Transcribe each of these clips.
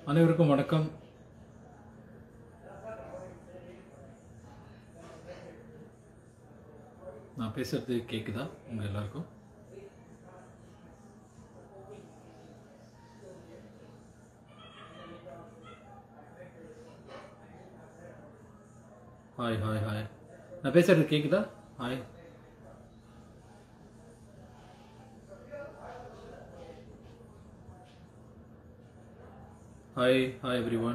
அனைவருக்கும் வணக்கம் நான் பேசுறது கேக்குதா உங்க எல்லாருக்கும் ஹாய் ஹாய் ஹாய் நான் பேசுறது கேக்குதா hi hi hi everyone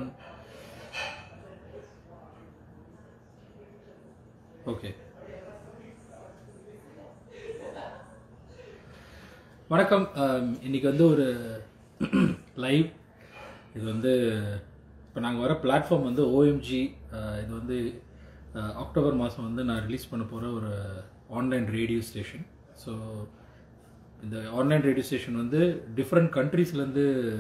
okay வணக்கம் அம், இன்னைக்கு வந்து ஒரு லைவ் இது வந்து இப்போ நாங்கள் வர பிளாட்ஃபார்ம் வந்து ஓஎம்ஜி இது வந்து அஹ், அக்டோபர் மாதம் வந்து நான் ரிலீஸ் பண்ண போகிற ஒரு ஆன்லைன் ரேடியோ ஸ்டேஷன் ஸோ இந்த ஆன்லைன் ரேடியோ ஸ்டேஷன் வந்து டிஃப்ரெண்ட் கண்ட்ரீஸ்லேருந்து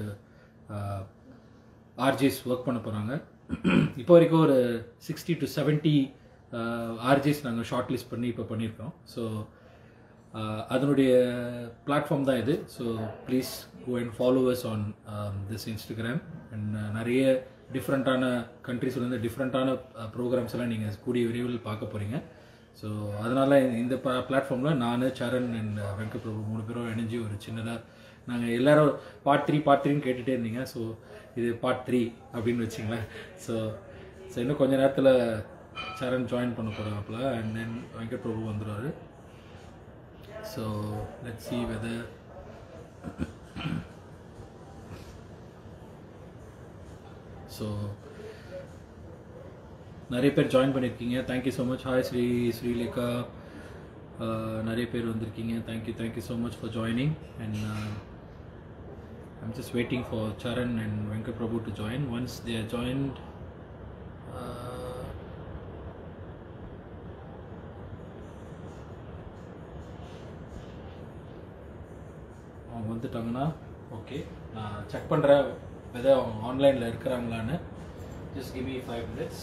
ஆர்ஜேஸ் ஒர்க் பண்ண போகிறாங்க இப்போ வரைக்கும் ஒரு சிக்ஸ்டி டு செவன்ட்டி ஆர்ஜேஸ் நாங்கள் ஷார்ட் லிஸ்ட் பண்ணி இப்போ பண்ணியிருக்கோம் ஸோ அதனுடைய பிளாட்ஃபார்ம் தான் இது so please go and followers on this Instagram and நிறைய டிஃப்ரெண்ட்டான கண்ட்ரீஸ்லேருந்து டிஃப்ரெண்ட்டான ப்ரோக்ராம்ஸ் எல்லாம் நீங்கள் கூடிய விரைவில் பார்க்க போகிறீங்க ஸோ அதனால் இந்த பிளாட்ஃபார்மில் நான் சரண் அண்ட் வெங்கட் பிரபு மூணு பேரும் இணைஞ்சு ஒரு சின்னதாக நாங்கள் எல்லாரும் பார்ட் த்ரீ பார்ட் த்ரீன்னு கேட்டுகிட்டே இருந்தீங்க ஸோ இது பார்ட் த்ரீ அப்படின்னு வச்சுங்களேன் ஸோ ஸோ இன்னும் கொஞ்ச நேரத்தில் சரண் ஜாயின் பண்ண போகிறாப்புல அண்ட் தென் வெங்கட் பிரபு வந்துடுவார் so let see whether so நிறைய பேர் ஜாயின் பண்ணியிருக்கீங்க thank you so much hi Sri Srilekha Uh, நிறைய பேர் வந்திருக்கீங்க thank you thank you so much for joining and I'm just waiting for Charan and Venkat Prabhu to join once they are joined அவங்க வந்துட்டாங்கன்னா okay நான் செக் பண்ணுறேன் வெதை அவங்க ஆன்லைனில் இருக்கிறாங்களான்னு just give me five minutes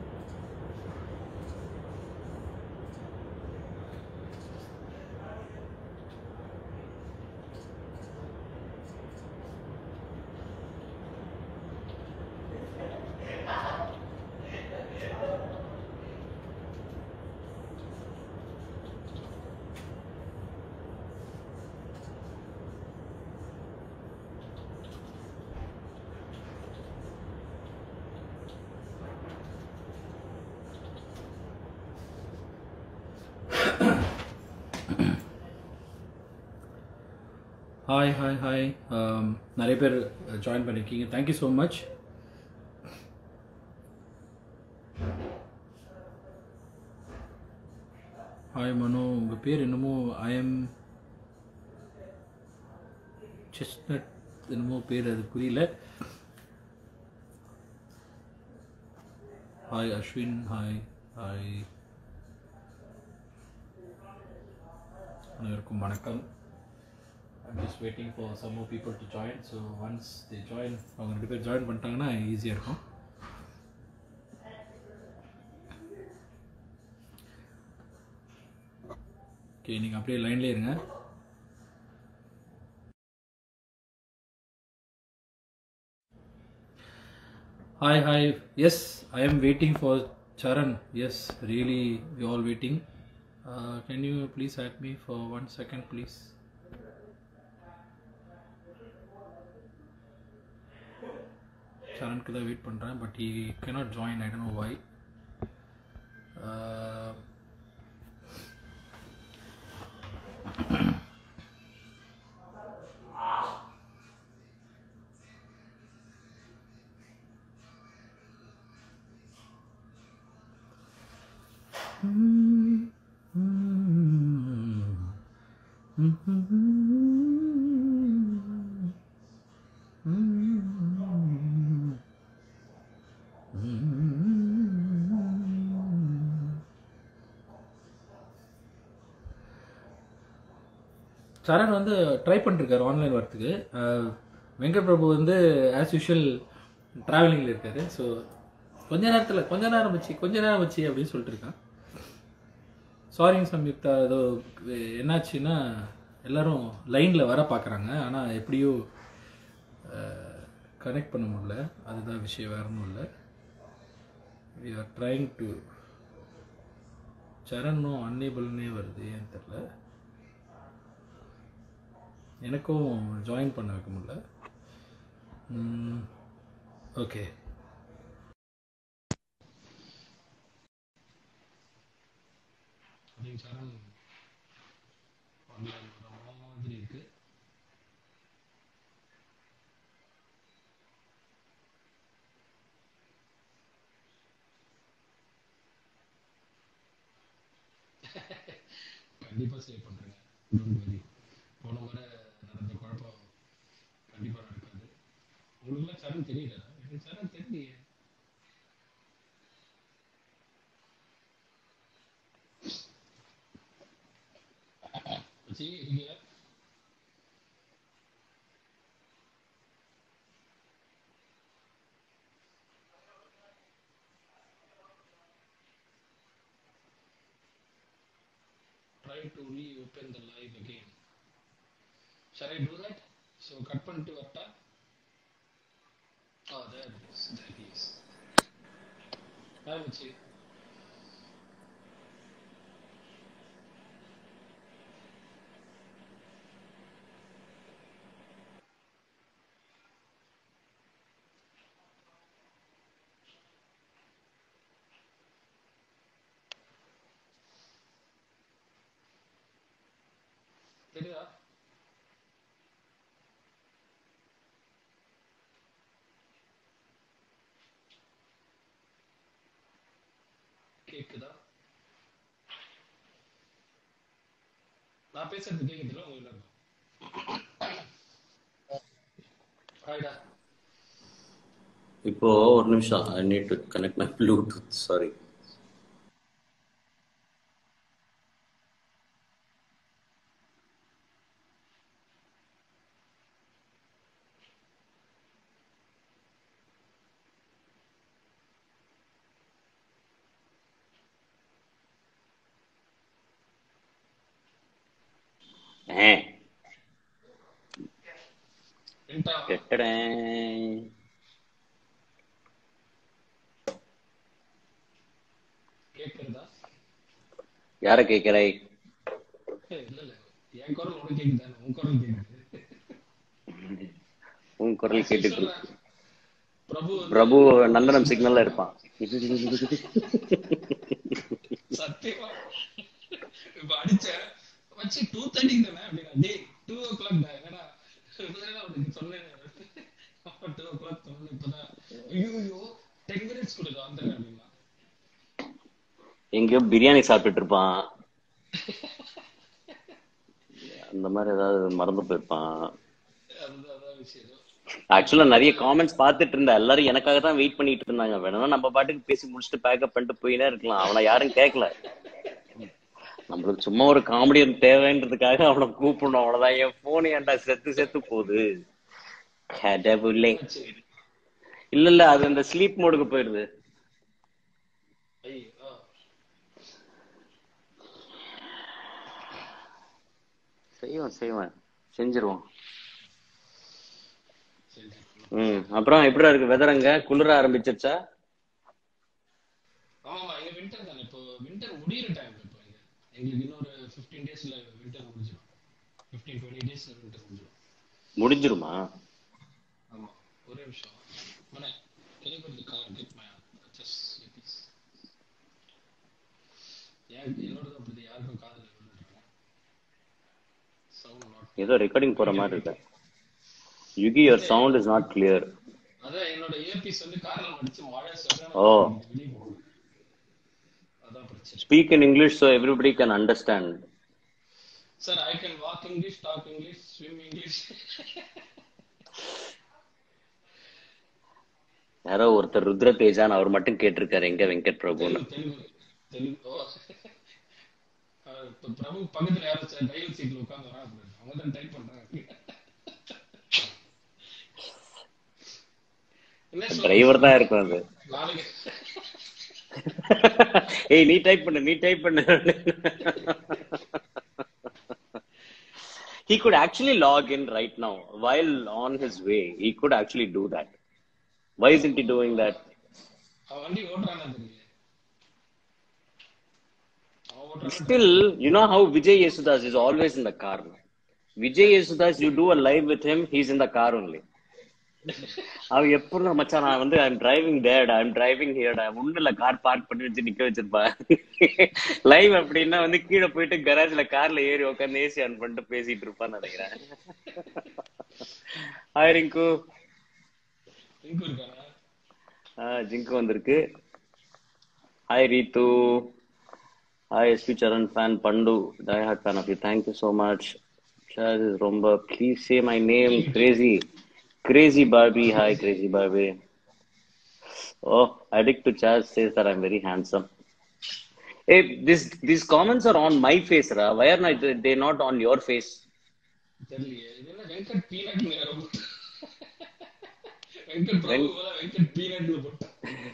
hi hi hi நிறைய பேர் ஜாயின் பண்ணியிருக்கீங்க தேங்க்யூ ஸோ மச் ஹாய் மனோ உங்கள் பேர் என்னமோ ஐஎம் செஸ்னட் என்னமோ பேர் அது புரியல ஹாய் அஸ்வின் ஹாய் ஹாய் அனைவருக்கும் வணக்கம் I'm just waiting for some more people to join. So once they join, அவங்க ரெண்டு பேர் ஜாயின் பண்ணிட்டாங்கன்னா ஈஸியாக இருக்கும் ஓகே நீங்கள் அப்படியே லைன்லேயே இருங்க hi hi yes I am waiting for Charan yes really we all waiting can you please add me for one second please சரணுக்கு தான் வெயிட் பண்ணுறேன் but he cannot join I don't know why Charan வந்து try பண்ணிருக்காரு online வரத்துக்கு அஹ், வெங்கட் பிரபு வந்து as usual ட்ராவலிங்கில் இருக்காரு so கொஞ்ச நேரத்தில் கொஞ்ச நேரம் வச்சு கொஞ்ச நேரம் வச்சு அப்படின்னு சொல்லிட்டு இருக்கான் சாரிங்க சம்யுக்தா ஏதோ என்னாச்சுன்னா எல்லாரும் லைனில் வர பார்க்குறாங்க ஆனால் எப்படியோ கனெக்ட் பண்ண முடியல அதுதான் விஷயம் வேற ஒன்றும் இல்லை வி ஆர் ட்ரைங் டு சரணும் அன்னேபிள்னே வருது ஏன்னு தெரில எனக்கும் ஜாயின் பண்ண வைக்க முடியல ஓகே சரண் ஆன்லைன் வர மாதிரி இருக்கு கண்டிப்பா சேவ் பண்றேங்க டோன்ட் வரி போன முறை நடந்த குழப்பம் கண்டிப்பா நடக்காது உங்களுக்குலாம் சரண் தெரியல எனக்கு சரண் தெரியலையே வச்சு இருக்கீங்க try to reopen the live again. Shall I do that? So cut பண்ணிட்டு வரட்டா Oh, there it is. There he is. Hi, Machi. தெரியுதா கேக்குதா நான் பேசுறது கேக்குதுல உங்க எல்லாருக்கும் ஹாய்டா இப்போ ஒரு நிமிஷம் I need to connect my Bluetooth sorry ஏ என்டா கெட்டடேன் கேக்குறதா யார கேக்குறாய் ஏய், இல்ல இல்ல என் குரல் உனக்கு கேக்குதா உன் குரல் கேக்குது உன் குரல் கேட்டுட்டு இருக்கு. பிரபு வந்து பிரபு நந்தனம் சிக்னல்ல இருப்பான் சத்தியமா இப்ப அடிச்சேன் வச்சு டூ தேர்ட்டி தானே அப்படின்னா டேய் டூ ஓ கிளாக் தான் என்னடா இப்பதான் அவனுக்கு சொன்னேன் டூ ஓ கிளாக் சொன்னேன் இப்பதான் ஐயோ டென் மினிட்ஸ் கொடுக்க வந்தேன் அப்படின்னா எங்கேயோ பிரியாணி சாப்பிட்டுட்டு இருப்பான் அந்த மாதிரி ஏதாவது மறந்து போயிருப்பான் அதுதான் அதான் விஷயம் ஆக்சுவலா நிறைய காமெண்ட்ஸ் பார்த்துட்டு இருந்தா எல்லாரும் எனக்காக தான் வெயிட் பண்ணிட்டு இருந்தாங்க வேணும்னா நம்ம பாட்டுக்கு பேசி முடிச்சுட்டு பேக்கப் பண்ணிட்டு போயினே இருக்கலாம் அவனை யாரும் கேட்கல நம்மளுக்கு சும்மா ஒரு காமெடி தேவைன்றதுக்காக அவனை கூப்பிடணும் அவ்வளவுதான் என் போன் ஏன்டா செத்து செத்து போகுது கடவுளே இல்ல இல்ல அது அந்த ஸ்லீப் மோடுக்கு போயிடுது ஐயோ ஆ. செய்வோம் செய்வோம் செஞ்சிருவோம் சரி சரி. ம் அப்புறம் எப்படிடா இருக்கு வெதர் அங்க குளிர ஆரம்பிச்சிருச்சா ஆமாமா எங்க வின்டர் தானே இப்போ வின்டர் முடியிற டைம் இப்போ இங்க எங்களுக்கு இன்னொரு ஃபிஃப்டீன் டேஸ்ல வின்டர் முடிஞ்சிடும் ஃபிஃப்டீன் டுவெண்ட்டி டேஸ்ல வின்டர் முடிஞ்சிடும் முடிஞ்சிருமா ஆமா ஒரே நிமிஷம் மனே can you put the car get my just please ஏன் என்னோடது அப்படி யாருக்கும் காதுல விழுந்துருக்கேன் சவுண்ட் நாட் ஏதோ ரெக்கார்டிங் போற மாதிரி இருக்கு Yugi your sound is not clear அதான் என்னோட இயர்பீஸ் வந்து கார்ல மடிச்சு மழை சொல்றேன் ஓ வெளியே போகுது அதான் பிரச்சனை speak in English so everybody can understand sir I can walk English talk English swim English யாரோ ஒருத்தர் ருத்ர தேஜான் அவர் மட்டும் கேட்டிருக்காரு எங்க வெங்கட் பிரபுன்னு தெலுங்கு தெலுங்கு தெலுங்கு ஓ அஹ் இப்ப பிரபு பக்கத்துல யாரோ சார் டிரைவர் சீட்ல உட்கார்ந்து வராங்க அவங்க தான் டைப் பண்றாங்க என்ன சொல்றது டிரைவர் தான் இருக்கும் அது நாளைக்கு ஏய் நீ டைப் பண்ணு நீ டைப் பண்ணு he could actually log in right now while on his way he could actually do that why is it doing that அவன் வண்டி ஓட்டுறானா தெரியல அவன் ஓட்டுறானா Still, you know how Vijay Yesudas is always in the car. Vijay Yesudas, you do a live with him, he's in the car only. அவன் எப்படி மச்சான் நான் வந்து I'm driving dad I'm driving here ஒண்ணு இல்ல கார் பார்க் பண்ணி வச்சு நிக்க வச்சிருப்பா லைவ் அப்படின்னா வந்து கீழே போயிட்டு கராஜ்ல கார்ல ஏறி உட்காந்து ஏசி ஆன் பண்ணிட்டு பேசிட்டு இருப்பான்னு நினைக்கிறேன் ஹாய் ரிங்கு இங்கு இருக்கானா ஆஹ் ஜிங்கு வந்திருக்கு hi Reethu hi SP Charan fan பண்டு die hard fan of you thank you so much sir ரொம்ப please say my name crazy crazy Barbie hi crazy Barbie ஓ addict to charge says that I'm very handsome a this this comments are on my face ரா why are not they not on your face தெரியலையே இது என்ன Venkat peanut வேற போட்டு வெங்கட் பிரபு போல வெங்கட் பீனட்ல போட்டு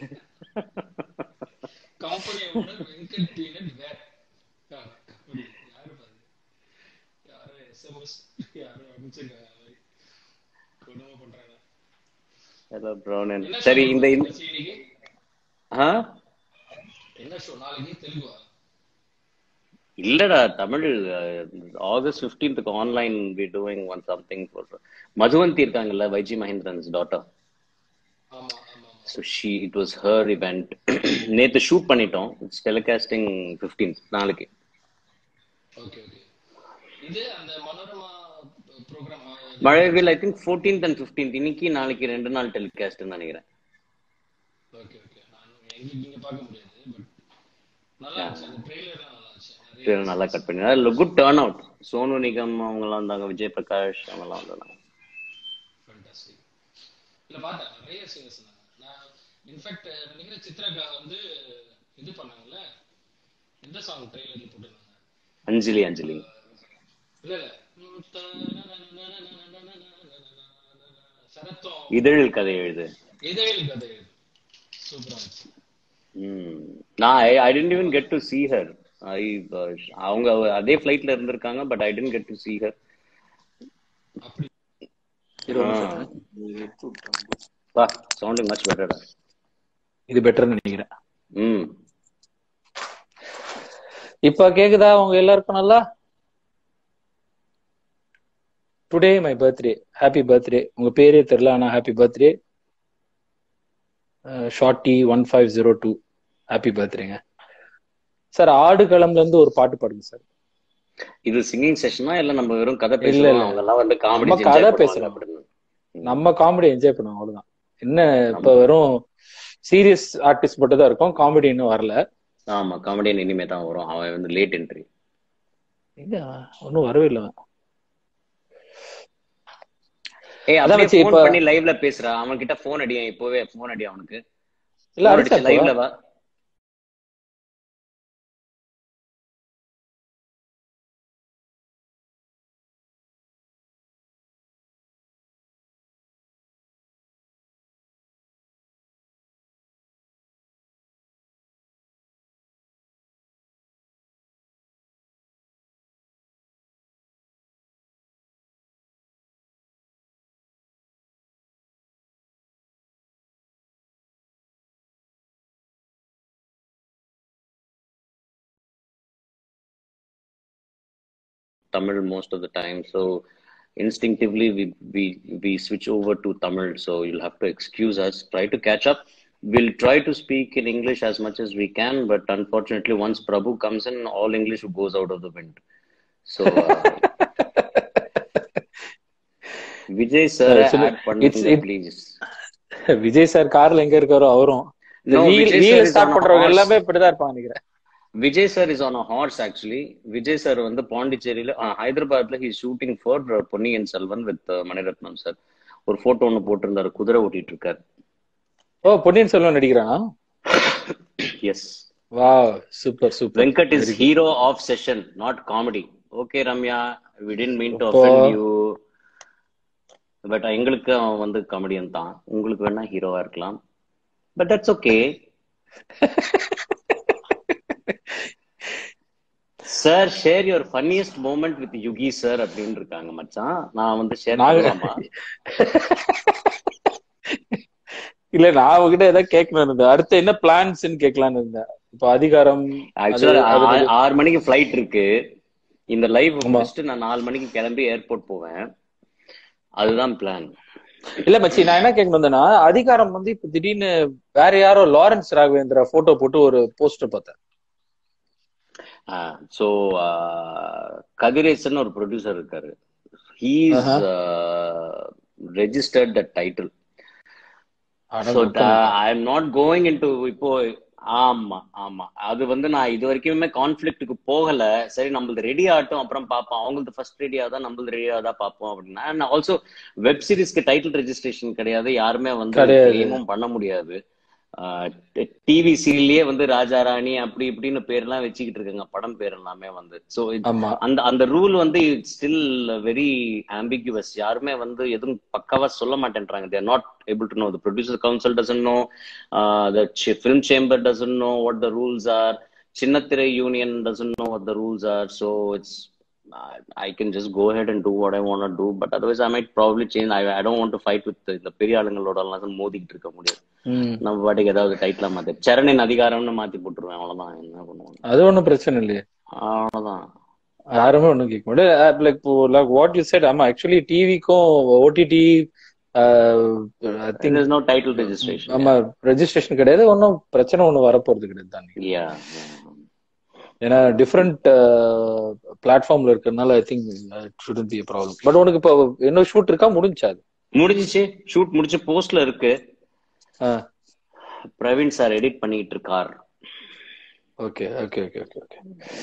கம்பெனியோட வெங்கட் பீனட் வேற ஆ, அப்படி. யாரு பாரு யாரோ எஸ்எம்எஸ் யாரோ அனுப்பிச்சிருக்காங்க அது மாதிரி. கொடுமை பண்றாங்க ஹலோ ப்ரௌனன் என்ன சரி show இந்த இன்னைக்கு? இன்னைக்கு? ஆ என்ன ஷோ நாளைக்கு தெலுங்குவா இல்லடா தமிழ் ஆகஸ்ட் பிப்டீன்த்துக்கு online we doing one something for Madhuvanthi இருக்காங்கல்ல வைஜி மஹேந்திரன்ஸ் டாட்டர் ஆமா ஆமா ஆமா so she it was her event நேற்று ஷூட் பண்ணிட்டோம் இட்ஸ் டெலிகாஸ்டிங் ஃபிஃப்டீன்த் நாளைக்கு ஓகே ஓகே இது அந்த Manorama program Mazhavil I think fourteenth and fifteenth இன்னைக்கு நாளைக்கு ரெண்டு நாள் டெலிகாஸ்ட்னு நினைக்கிறேன் ஓகே ஓகே நான் எங்களுக்கு நீங்க பார்க்க முடியாது பட் நல்லா இருந்துச்சு அந்த ட்ரெய்லர் நல்லா இருந்துச்சு நிறைய சரி, நல்லா கட் பண்ணி good turn out Sonu Nigam அவங்கெல்லாம் வந்தாங்க விஜய் பிரகாஷ் அவங்கெல்லாம் வந்தாங்க ஃபேண்டாஸ்டிக் இல்ல பார்த்தேன் நிறைய சீன்ஸ் இருந்தாங்க நான் இன்ஃபேக்ட் நினைக்கிறேன் சித்ராக்கா வந்து இது பண்ணாங்கல்ல எந்த சாங் ட்ரெய்லர்ல போட்டிருந்தாங்க அஞ்சலி அஞ்சலி இல்ல இல்ல சரத்தம் இதழில் கதை எழுது இதழில் கதை சூப்பரா இருந்துச்சு ம். நான் I didn't even get to see her I அவங்க அதே ஃப்ளைட்ல இருந்திருக்காங்க but I didn't get to see her அப்படி பா சவுண்டிங் மச் பெட்டரா இது பெட்டர்னு நினைக்கிறேன் ம் இப்ப கேக்குதா உங்க எல்லாருக்கும் நல்லா today my birthday happy birthday உங்க பேரே தெரியல ஆனா happy birthday shorty one five zero two happy பர்த்டேங்க சார் ஆடு களம்ல இருந்து ஒரு பாட்டு பாடுங்க சார் இது சிங்கிங் செஷனா இல்ல நம்ம வெறும் கதை இல்ல, பேசுவோம் இல்ல. அவங்க எல்லாம் வந்து காமெடி நம்ம கதை பேசுறோம். அப்படின்னு நம்ம காமெடி என்ஜாய் பண்ணுவோம் அவ்வளவுதான் என்ன இப்ப வெறும் சீரியஸ் ஆர்டிஸ்ட் மட்டும் தான் இருக்கும் காமெடி இன்னும் வரல ஆமா காமெடியன் இனிமே தான் வரும் அவன் வந்து லேட் என்ட்ரி இல்ல ஒன்னும் வரவே இல்லை ஏய் அதான் அப்படியே வச்சு ஃபோன் இப்ப- பண்ணி லைவ்ல பேசுறா அவன் கிட்ட போன் அடியா இப்போவே போன் அடியா அவனுக்கு இல்ல அடிச்சா லைவ்ல வா Tamil most of the time. So instinctively we we we switch over to Tamil. So you'll have to excuse us. Try to catch up. We'll try to speak in English as much as we can, but unfortunately, once Prabhu comes in, all English goes out of the wind. So uh, Vijay sir, Actually, add பண்ணுங்க it's- it- please. Vijay sir கார்ல எங்க இருக்காரோ அவரும் No, Vijay sir வீல் is start on a பண்றவங்க horse. எல்லாமே இப்படிதான் இருப்பாங்க நினைக்கிறேன் Vijay sir is on a horse actually Vijay sir வந்து பாண்டிச்சேரியில ஆ, ஹைதராபாத்ல he shooting for Ponniyin Selvan with Mani Ratnam sir ஒரு போட்டோ ஒன்னு போட்டிருந்தாரு குதிரை ஓட்டிட்டு இருக்காரு ஓ பொன்னியின் செல்வன் நடிக்கிறானா எஸ் வா super super Venkat is hero of session not comedy okay Ramya we didn't mean to அப்பா. அஃபெண்ட் யூ பட் எங்களுக்கு அவன் வந்து காமெடியன் தான் உங்களுக்கு வேணா ஹீரோவா இருக்கலாம் but that's okay sir share your funniest moment with Yugi sir அப்படின்னு இருக்காங்க மச்சான் நான் வந்து ஷேர் நாங்க- பண்ணலாமா இல்ல நான் அவகிட்ட ஏதாவது கேட்கணும் இருந்தேன் அடுத்து என்ன பிளான்ஸ்ன்னு கேட்கலான்னு இருந்தேன் இப்போ அதிகாரம் ஆக்சுவலா அது- அது- ஆறு மணிக்கு ஃபிளைட் இருக்கு இந்த லைவ் ஆமா. முடிச்சுட்டு நான் நாலு மணிக்கு கிளம்பி ஏர்போர்ட் போவேன் அதுதான் பிளான் இல்ல மச்சி நான் என்ன கேட்கணும் வந்தேன்னா அதிகாரம் வந்து இப்ப திடீர்னு வேற யாரோ லாரன்ஸ் ராகவேந்திரா போட்டோ போட்டு ஒரு போஸ்டர் பார்த்தேன் ஸோ கதிரேசன் ஒரு ப்ரொடியூசர் இருக்காரு he's registered the title so I am not going in to இப்போ ஆமா ஆமா அது வந்து நான் இது வரைக்குமே கான்ஃபிளிக்ட்டுக்கு போகல சரி நம்மளது ரெடி ஆகட்டும் அப்புறம் பார்ப்போம் அவங்களுக்கு ஃபர்ஸ்ட் ரெடி ஆகுதா நம்மளது ரெடி ஆகுதா பார்ப்போம் அப்படின்னா ஆல்சோ வெப் சீரிஸ்க்கு டைட்டில் ரெஜிஸ்ட்ரேஷன் கிடையாது யாருமே வந்து கிடையாது. கிளைமும் பண்ண முடியாது டிவி சீரியல்லயே வந்து ராஜா ராணி அப்படி இப்படின்னு பேர்லாம் வச்சுக்கிட்டு இருக்காங்க படம் பேர் எல்லாமே வந்து ஸோ ஆமா அந்த அந்த ரூல் வந்து ஸ்டில் வெரி ஆம்பிகுவஸ் யாருமே வந்து எதுவும் பக்காவா சொல்ல மாட்டேன்றாங்க they're not able to know the producer council doesn't know the film chamber doesn't know what the rules are சின்னத்திரை union doesn't know what the rules are so it's I can just go head and do what I want to but otherwise I might probably change I I don't want to fight with இந்த பெரிய ஆளுங்களோட எல்லாம் மோதிக்கிட்டு இருக்க முடியாது ம். நம்ம பாட்டுக்கு ஏதாவது டைட்டிலா மாத்தி சரணின் அதிகாரம்னு மாத்தி போட்டுருவேன் அவ்வளவுதான் என்ன பண்ணுவாங்க அது ஒண்ணும் பிரச்சனை இல்லையே அவ்வளவுதான் யாருமே ஒண்ணும் கேட்க முடியாது like like what you said ஆமா ஆக்சுவலி டிவிக்கும் OTT I think There's no title registration. ஆமா ரெஜிஸ்ட்ரேஷன் கிடையாது ஒன்றும் பிரச்சனை ஒன்றும் வரப்போறது கிடையாது தான் Yeah. ஏன்னா டிஃப்ரெண்ட் பிளாட்ஃபார்ம்ல இருக்கிறதுனால I think shouldn't be problem but உனக்கு இப்போ என்ன ஷூட் இருக்கா முடிஞ்சா அது முடிஞ்சிச்சு ஷூட் முடிச்சு போஸ்ட்ல இருக்கு ஆ பிரவீன் சார் எடிட் பண்ணிட்டு இருக்கார் okay okay okay okay okay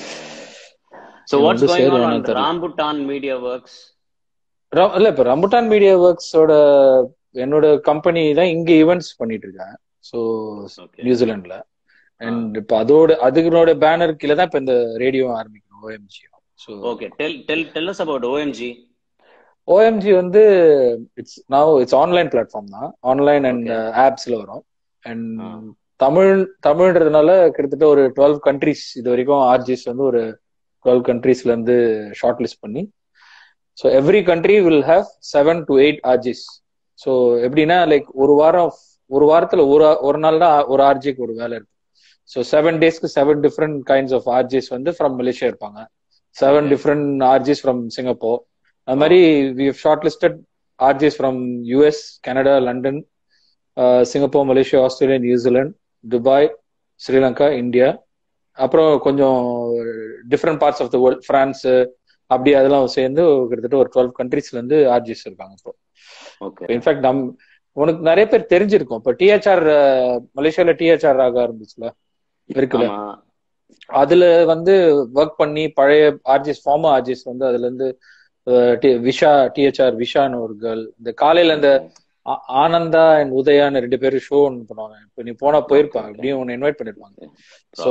so இது வாட்ஸ் வந்து கோயிங் சரி ஆன் வேணாம் ஆன் தெரியல. ராம்புட்டான் மீடியா ஒர்க்ஸ் இல்ல இப்ப ரம்புட்டான் மீடியா ஒர்க்ஸோட என்னோட கம்பெனி தான் இங்க ஈவெண்ட்ஸ் பண்ணிட்டு இருக்கேன் ஸோ Okay. நியூசிலாந்துல அண்ட் இப்ப அதோட அதுகளோட பேனர் கீழே தான் இப்ப இந்த ரேடியோ ஆரம்பிக்கணும் OMG so okay tell tell tell us about OMG OMG வந்து it's now it's online platform தான் ஆன்லைன் அண்ட் ஆப்ஸ்ல வரும் அண்ட் ஆ. தமிழ் தமிழ்ன்றதுனால கிட்டத்தட்ட ஒரு டுவெல் கண்ட்ரிஸ் இது வரைக்கும் ஆர்ஜிஸ் வந்து ஒரு டுவெல் கண்ட்ரீஸ்ல இருந்து ஷார்ட் லிஸ்ட் பண்ணி so every country will have seven to eight RJs so எப்படின்னா லைக் ஒரு வாரம் ஒரு வாரத்துல ஒரு ஒரு நாள் தான் ஒரு ஆர்ஜிக்கு ஒரு வேலை இருக்கு ஸோ செவன் டேஸ்க்கு seven different kinds of RJs வந்து ஃப்ரம் மலேசியா இருப்பாங்க seven Okay. Different RJs from Singapore அது மாதிரி we short listed RJs from US Canada London Singapore Malaysia Australia New Zealand Dubai Sri Lanka India அப்புறம் கொஞ்சம் different parts of the world France அப்படி அதெல்லாம் சேர்ந்து கிட்டத்தட்ட ஒரு டுவெல் கண்ட்ரீஸ்ல இருந்து ஆர்ஜிஸ் இருக்காங்க இப்போ ஓகே இன்ஃபேக்ட் நம் உனக்கு நிறைய பேர் தெரிஞ்சிருக்கும் இப்போ டிஹெச்ஆர் மலேசியால டிஹெச்ஆர் ஆக ஆரம்பிச்சுல இருக்குல்ல ஆமா அதுல வந்து ஒர்க் பண்ணி பழைய ஆர்ஜிஎஸ் ஃபார்மர் ஆர்ஜிஎஸ் வந்து அதுல இருந்து அஹ், டி- விஷா டிஹெச்ஆர் விஷான்னு ஒரு கேர்ள் இந்த காலையில இந்த ஆ- ஆனந்தா அண்ட் உதயான்னு ரெண்டு பேரும் ஷோ ஒன்று பண்ணுவாங்க இப்போ நீ போனா போயிருப்பாங்க Okay, okay. எப்படியும் உன்னை இன்வைட் பண்ணிருப்பாங்க ஸோ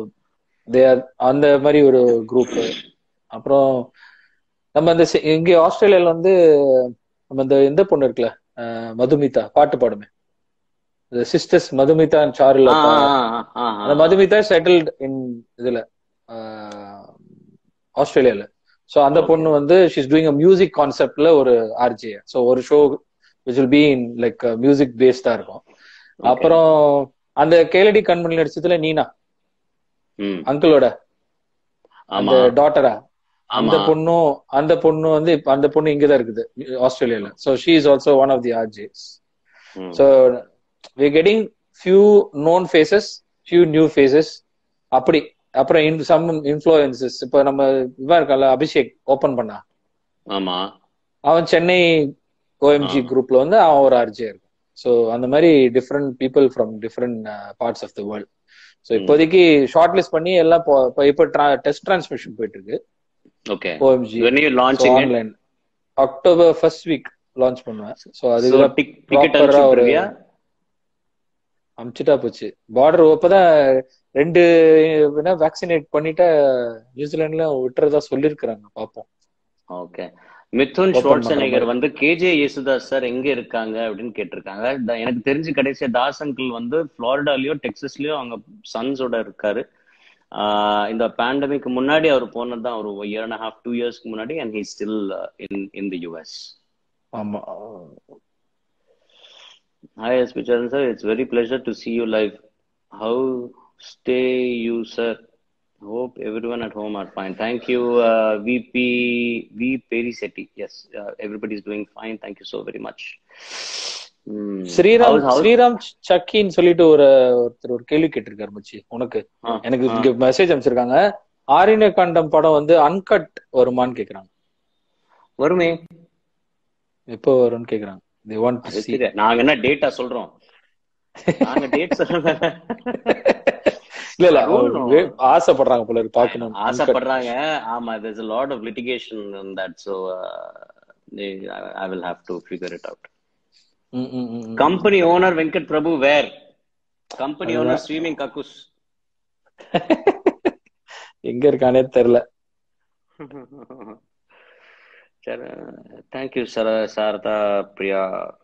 தேர் அந்த மாதிரி ஒரு குரூப் அப்புறம் நம்ம இந்த சி- இங்க ஆஸ்திரேலியால வந்து நம்ம இந்த இந்த பொண்ணு இருக்குல்ல அஹ், மதுமிதா பாட்டு பாடுமே இந்த சிஸ்டர்ஸ் மதுமிதா அண்ட் சாருல ஆ, ஆ, ஆ, ஆ, ஆ. அந்த மதுமிதா செட்டில்ட் இன் இதுல ஆஹ், ஆஸ்திரேலியால சோ அந்த Okay. பொண்ணு வந்து ஷீஸ் டூயிங் அ மியூசிக் கான்செப்ட்ல ஒரு ஆர்ஜே சோ ஒரு show which will be in like music பேஸ்டா இருக்கும் Okay. அப்புறம் அந்த கேலடி கண்மணி நடிச்சதுல நீனா ம், அங்கிளோட அந்த ஆமா டாட்டரா அந்த ஆமா பொண்ணும் அந்த பொண்ணு வந்து இப்ப அந்த பொண்ணு இங்கதான் இருக்குது ஆஸ்திரேலியால so she is also one of the RJs ம். So we getting few known faces few new faces அப்படி அப்புறம் இன் சம் இன்ஃப்ளூயன்சஸ் இப்போ நம்ம இவன் இருக்கான்ல அபிஷேக் ஓபன் பண்ணா ஆமா அவன் சென்னை ஓஎம்ஜி ஆ. குரூப்ல வந்து அவன் ஒரு ஆர்ஜே இருக்கும் ஸோ அந்த மாதிரி different people from different parts of the world so ம். இப்போதைக்கு ஷார்ட் லிஸ்ட் பண்ணி எல்லாம் இப்போ இப்போ இப்போ டெஸ்ட் டிரான்ஸ்மிஷன் போயிட்டு இருக்கு okay OMG when you launching it online October first week launch பண்ணுவேன் ஸோ so அதுக்கு tic- ticket proper ஆ அனுப்பிச்சு ஒரு- விட்டுருவியா அமிச்சிட்டா போச்சு பார்டர் இப்பதான் ரெண்டு வேக்சினேட் பண்ணிட்டா நியூசிலாந்துல விட்டுறதா சொல்லிருக்கிறாங்க பாப்போம் ஓகே மிதுன் Open ஷ்வார்ட்சனேகர் பண்ற வந்து கேஜே யேசுதாஸ் சார் எங்க இருக்காங்க அப்படின்னு கேட்டிருக்காங்க த- எனக்கு தெரிஞ்சு கடைசியா தாஸ் அங்கிள் வந்து ஃப்ளாரிடாலயோ டெக்ஸஸ்லயோ அவங்க சன்ஸோட இருக்காரு ஆஹ் இந்த பேண்டமிக் முன்னாடி அவர் போனதுதான் ஒரு இயர் அண்ட் ஹாஃப் டூ இயர்ஸ்க்கு முன்னாடி and he still in in the US ஆமா Hi, SP Charan sir. It's very pleasure to see you live. How stay you, sir? Hope everyone at home are fine. Thank you, uh, VP V Perisetti. Yes, uh, everybody is doing fine. Thank you so very much. Hmm. Sriram How's- how's- Sriram சக்கின்னு சொல்லிட்டு ஒரு ஒருத்தர் ஒரு கேள்வி கேட்டிருக்காரு மச்சி உனக்கு ஆ, எனக்கு ஆ. இங்க மெசேஜ் அனுப்பிச்சிருக்காங்க ஆரின காண்டம் படம் வந்து அன்கட் வருமான்னு கேக்குறாங்க வருமே எப்போ வரும்னு கேக்குறாங்க they want to அது see தெரியாது. நாங்க என்ன டேட்டா சொல்றோம் நாங்க டேட் சொல்றோம் இல்ல இல்ல I don't know. வே- ஆசைப்படுறாங்க போல இருக்கு பாக்கணும் ஆசைப்படுறாங்க ஆமா there's a lot of litigation in that so uh, they- I- I will have to figure it out company owner Venkat Prabhu where company owner streaming kakus எங்க இருக்கானே தெரியல தேங்க் யூ சர சாரதா பிரியா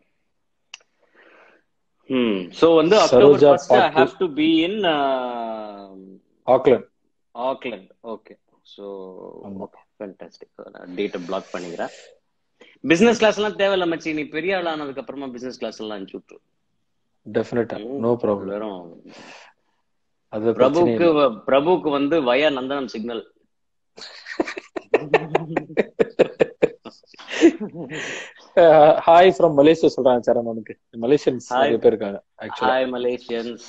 hmm so வந்து October Saroja first I பாட்டு. Have to be in Auckland Auckland okay so ஆமா. Okay fantastic டேட்டை block பண்ணிக்கிறேன் business class எல்லாம் தேவையில்ல மச்சி நீ பெரிய ஆள் ஆனதுக்கு அப்புறமா பிசினஸ் கிளாஸ் எல்லாம் அனுப்பிச்சு விட்டுரு டெஃபினட்டா நோ ப்ராப்ளம் வெறும் அது பிரபுக்கு பிரபுக்கு வந்து via Nandanam signal hi from Malaysia சொல்றாங்க சரண் உனக்கு மலேசியன்ஸ் Hi. நிறைய பேர் இருக்காங்க ஆக்சுவலா ஹாய் மலேசியன்ஸ்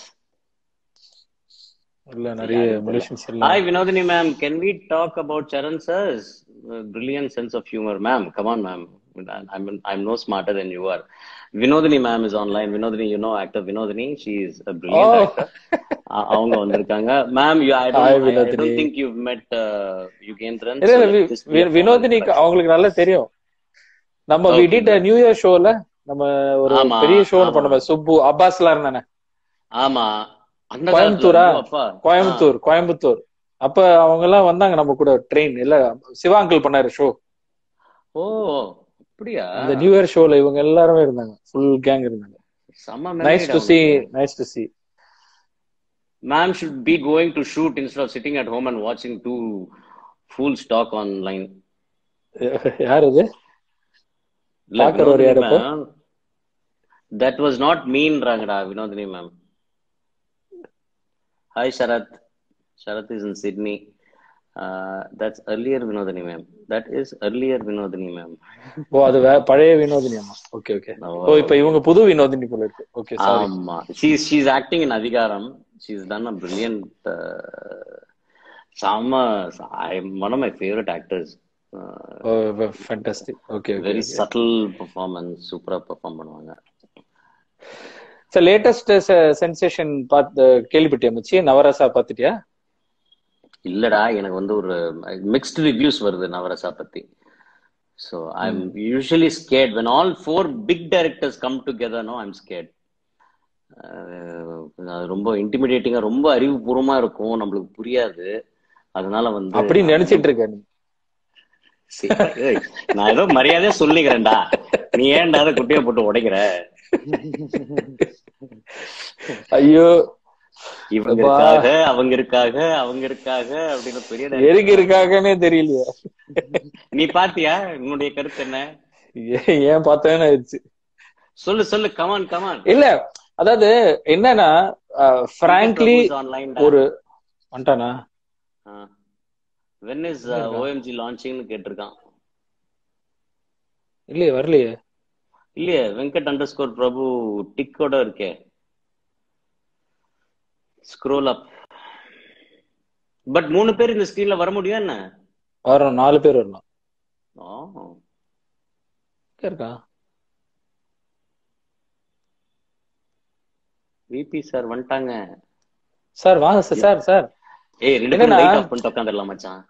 இல்ல நிறைய மலேசியன்ஸ் இல்ல hi Vinodhini ma'am can we talk about Saran sir's brilliant sense of humour ma'am come on ma'am I'm I'm no smarter than you are. Vinodini ma'am is online. Vinodini, you know actor Vinodini. She is a brilliant Oh. actor. அ- அவங்க வந்திருக்காங்க ma'am you I Hi, don't I Vinodini. Don't think you met Yugendran இல்ல இல்ல we- we- வினோதினிக்கு அவங்களுக்கு நல்லா தெரியும் நம்ம Okay, we did new year ஷோல நம்ம ஒரு ஆமா, பெரிய ஷோ ஆமா. பண்ணோமே சுப்பு அப்பாஸ் எல்லாம் இருந்தானே ஆமா அந்த கோயம்புத்தூரா? காலத்துல அப்பா கோயம்புத்தூர் கோயம்புத்தூர் அப்ப அவங்க எல்லாம் வந்தாங்க நம்ம கூட ட்ரெயின் இல்ல சிவா அங்கிள் பண்ணாரு ஷோ ஓ அப்படியா அந்த நியூ இயர் ஷோல இவங்க எல்லாருமே இருந்தாங்க ஃபுல் கேங் இருந்தாங்க செம்ம nice to see nice to see ma'am should be going to shoot instead of sitting at home and வாட்சிங் டூ ஃபுல் ஸ்டாக் ஆன்லைன் யார் இது பாக்குறவர் யாரு இப்போ? தட் வாஸ் நாட் மீன்றாங்கடா Vinodhini ma'am hi Sarath Sarath is in Sydney that's earlier Vinodhini ma'am that is earlier Vinodhini ma'am ஓ அது வே- பழைய வினோதினி அம்மா ஓகே ஓகே ஓ இப்ப இவங்க புது வினோதினி போல இருக்கு ஓகே சாரி ஆமா she's she's acting in Adhikaram she's done a brilliant செம்ம one of my favourite actors oh fantastic okay okay very subtle performance சூப்பரா பெர்ஃபார்ம் பண்ணுவாங்க சார் லேட்டஸ்ட் சென்சேஷன் பார்த்து கேள்விப்பட்டியா மச்சி நவரசா பாத்துட்டியா இல்லடா எனக்கு வந்து ஒரு மிக்ஸ்ட் ரிவ்யூஸ் வருது நவரசா பத்தி so I am usually scared when all four big directors come together no I'm scared அது ரொம்ப இன்டிமிடேட்டிங்கா ரொம்ப அறிவுபூர்வமா இருக்கும் நம்மளுக்கு புரியாது அதனால வந்து அப்படி நினைச்சிட்டு இருக்க நீ சரி, ஏய், நான் ஏதோ மரியாதையா சொல்லிக்கிறேன்டா நீ ஏன்டா அதை குட்டியை போட்டு உடைக்கிற ஐயோ இவங்க அப்பா. இருக்காக அவங்க இருக்காக அவங்க இருக்காக அப்படின்னு பெரிய director. எதுக்கு இருக்காங்கன்னே தெரியலையா நீ பாத்தியா உன்னுடைய கருத்து என்ன ஏ- ஏன் பார்த்தேன்னு ஆயிடுச்சு சொல்லு சொல்லு கமான் கமான் இல்ல அதாவது என்னன்னா பிராங்க்லி ஒரு வந்துட்டானா வென் இஸ் ஓஎம்ஜி லான்ச்சிங்னு கேட்டிருக்கான் இல்லையே வரலையே இல்லையே வெங்கட் அண்டர் ஸ்கோர் பிரபு டிக்கோட இருக்கே ஸ்க்ரோல் அப் பட் மூணு பேர் இந்த ஸ்கிரீன்ல வர முடியும் என்ன வரோம் நாலு பேர் வரலாம் ஓ எங்க இருக்கான் விபி சார் வந்துட்டாங்க சார் வாங்க சார் சார் சார் ஏய் ரெண்டு பேரும் என்னண்ணா? லைட் ஆஃப் பண்ணிட்டு உட்காந்துடலாம் மச்சான்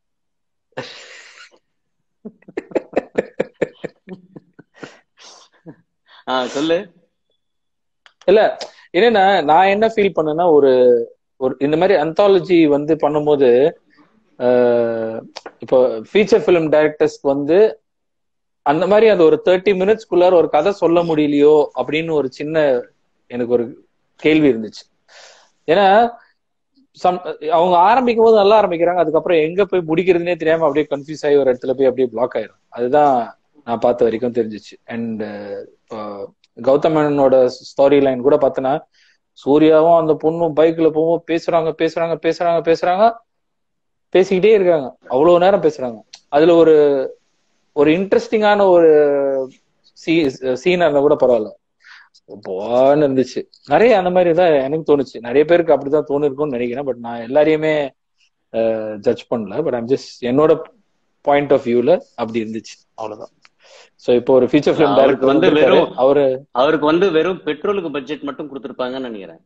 ஆ சொல்லு இல்ல என்னன்னா நான் என்ன ஃபீல் பண்ணேன்னா ஒரு ஒரு இந்த மாதிரி அந்தாலஜி வந்து பண்ணும்போது அஹ், இப்போ ஃபீச்சர் ஃபிலிம் டைரக்டர்ஸ்க்கு வந்து அந்த மாதிரி அது ஒரு தேர்ட்டி மினிட்ஸ்க்குள்ளார ஒரு கதை சொல்ல முடியலையோ அப்படின்னு ஒரு சின்ன எனக்கு ஒரு கேள்வி இருந்துச்சு ஏன்னா சம் அவங்க ஆரம்பிக்கும் போது நல்லா ஆரம்பிக்கிறாங்க அதுக்கப்புறம் எங்க போய் முடிக்கிறதுனே தெரியாம அப்படியே கன்ஃபியூஸ் ஆகி ஒரு இடத்துல போய் அப்படியே பிளாக் ஆயிரும் அதுதான் நான் பார்த்த வரைக்கும் தெரிஞ்சிச்சு அண்ட் கௌதம் மேனனோட ஸ்டோரி லைன் கூட பார்த்தனா சூர்யாவும் அந்த பொண்ணும் பைக்ல போகும் பேசுறாங்க பேசுறாங்க பேசுறாங்க பேசுறாங்க பேசிக்கிட்டே இருக்காங்க அவ்வளவு நேரம் பேசுறாங்க அதுல ஒரு ஒரு இன்ட்ரெஸ்டிங்கான ஒரு சீனா இருந்தா கூட பரவாயில்ல போன்னு இருந்துச்சு நிறைய அந்த மாதிரி தான் எனக்கு தோணுச்சு நிறைய பேருக்கு அப்படிதான் தோணு இருக்கும்னு நினைக்கிறேன் பட் நான் எல்லாரையுமே ஜட்ஜ் பண்ணல பட் ஐம் ஜஸ்ட் என்னோட பாயிண்ட் ஆஃப் வியூல அப்படி இருந்துச்சு அவ்வளவுதான் சோ இப்போ ஒரு ஃபீச்சர் ஃபிலிம் அவருக்கு டைரக்டர் வந்து வந்து வெறும் அவரு அவருக்கு வந்து வெறும் பெட்ரோலுக்கு பட்ஜெட் மட்டும் கொடுத்துருப்பாங்கன்னு நினைக்கிறேன்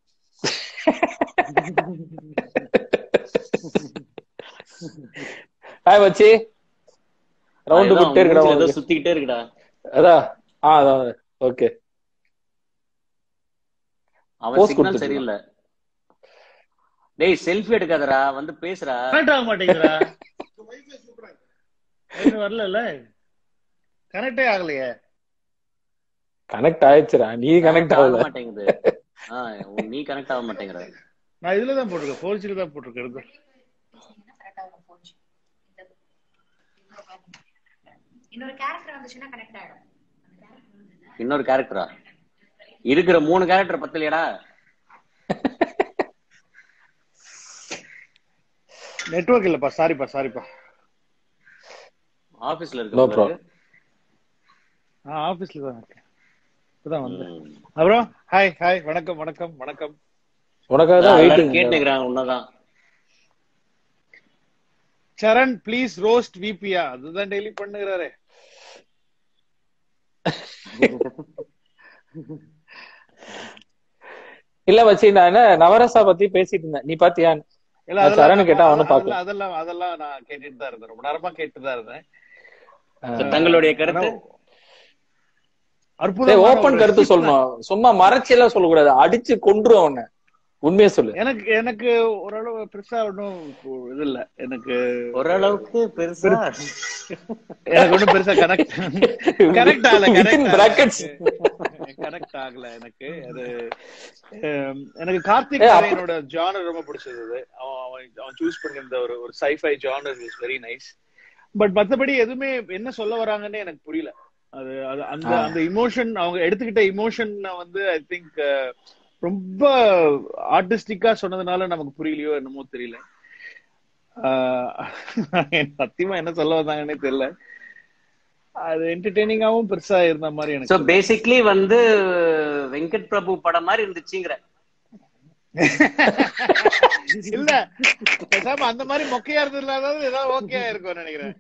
ஹாய் வச்சி ரவுண்டு அதுதான் விட்டே இருக்கடா மூஞ்சில ஏதோ உனக்கு. சுத்திக்கிட்டே இருக்குடா அதான் ஆ அதான் ஓகே அவன் Pose சிக்னல் கொடுத்துட்டு சரியில்லை டேய் செல்ஃபி எடுக்காதடா வந்து பேசுடா கனெக்ட் ஆக மாட்டேங்கிறா இன்னும் வரல கனெக்டே ஆகலையே கனெக்ட் ஆயிடுச்சுடா நீ கனெக்ட் ஆக ஆகல மாட்டேங்குது ஆ, உன் நீ கனெக்ட் ஆக மாட்டேங்கிற நான் இதுல தான் போட்டிருக்கேன் ஃபோர் ஜில தான் போட்டிருக்கேன் இருக்கு. இன்னொரு கேரக்டர் வந்துச்சுன்னா கனெக்ட் ஆயிடும் அந்த character வந்து- இன்னொரு கேரக்டரா இருக்கிற மூணு கேரக்டர் பத்தலையடா நெட்வொர்க் இல்லப்பா சாரிப்பா சாரிப்பா ஆபீஸ்ல No இருக்க problem. நான் ஆபீஸ்ல தான் இருக்கேன் இப்பதான் வந்தேன் அப்புறம் ஹாய் ஹாய் வணக்கம் வணக்கம் வணக்கம் உனக்காக தான் வெயிட்டிங் கேட்டுக்கிறாங்க உன்னதான் சரண் ப்ளீஸ் ரோஸ்ட் விபியா அதுதான் டெய்லி பண்ணுகிறாரு இல்ல வச்சி நான் என்ன நவரசா பத்தி பேசிட்டு இருந்தேன் நீ பாத்தியா இல்ல நான் அதெல்லாம் சரண் கேட்டா அவனும் அதெல்லாம் பார்க்கல. அதெல்லாம் அதெல்லாம் நான் கேட்டுட்டு தான் இருந்தேன் ரொம்ப நேரமா கேட்டுட்டு தான் இருந்தேன் தங்களுடைய கருத்து ஆனா, அற்புதமான ஓபன் ஒரு- கருத்து சொல்லணும் சும்மா மறைச்சு எல்லாம் சொல்லக்கூடாது அடிச்சு கொன்றும் அவனை உண்மையை சொல்லு எனக்கு எனக்கு ஓரளவு பெருசா ஒன்றும் இது இல்ல எனக்கு ஓரளவுக்கு பெருசா எனக்கு ஒன்றும் பெருசா கனெக்ட் கனெக்ட் ஆகல Within brackets. கனெக்ட் ஆகல எனக்கு அது ஹம், எனக்கு கார்த்திக் ஏய், அப்ப- நாராயணோட ஜானர் ரொம்ப பிடிச்சது அது. அவன் அவன் அவன் சூஸ் பண்ணியிருந்த ஒரு ஒரு scifi genre is very nice but மத்தபடி எதுவுமே என்ன சொல்ல வராங்கன்னு எனக்கு புரியல அது அது அந்த ஆ. அந்த இமோஷன் அவங்க எடுத்துக்கிட்ட இமோஷன் வந்து ஐ திங்க் ரொம்ப ஆர்டிஸ்டிக்கா சொன்னதுனால நமக்கு புரியலையோ என்னமோ தெரியல ஆஹ் சத்தியமா என்ன சொல்ல வந்தாங்கன்னே தெரியல அது என்டர்டெய்னிங்காவும் பெருசா இருந்த மாதிரி சோ எனக்கு பேசிக்லி வந்து வெங்கட் பிரபு படம் மாதிரி இருந்துச்சுங்கிற இல்ல பேசாம அந்த மாதிரி மொக்கையா இருந்ததுல ஏதாவது ஓகே இருக்கும் நினைக்கிறேன்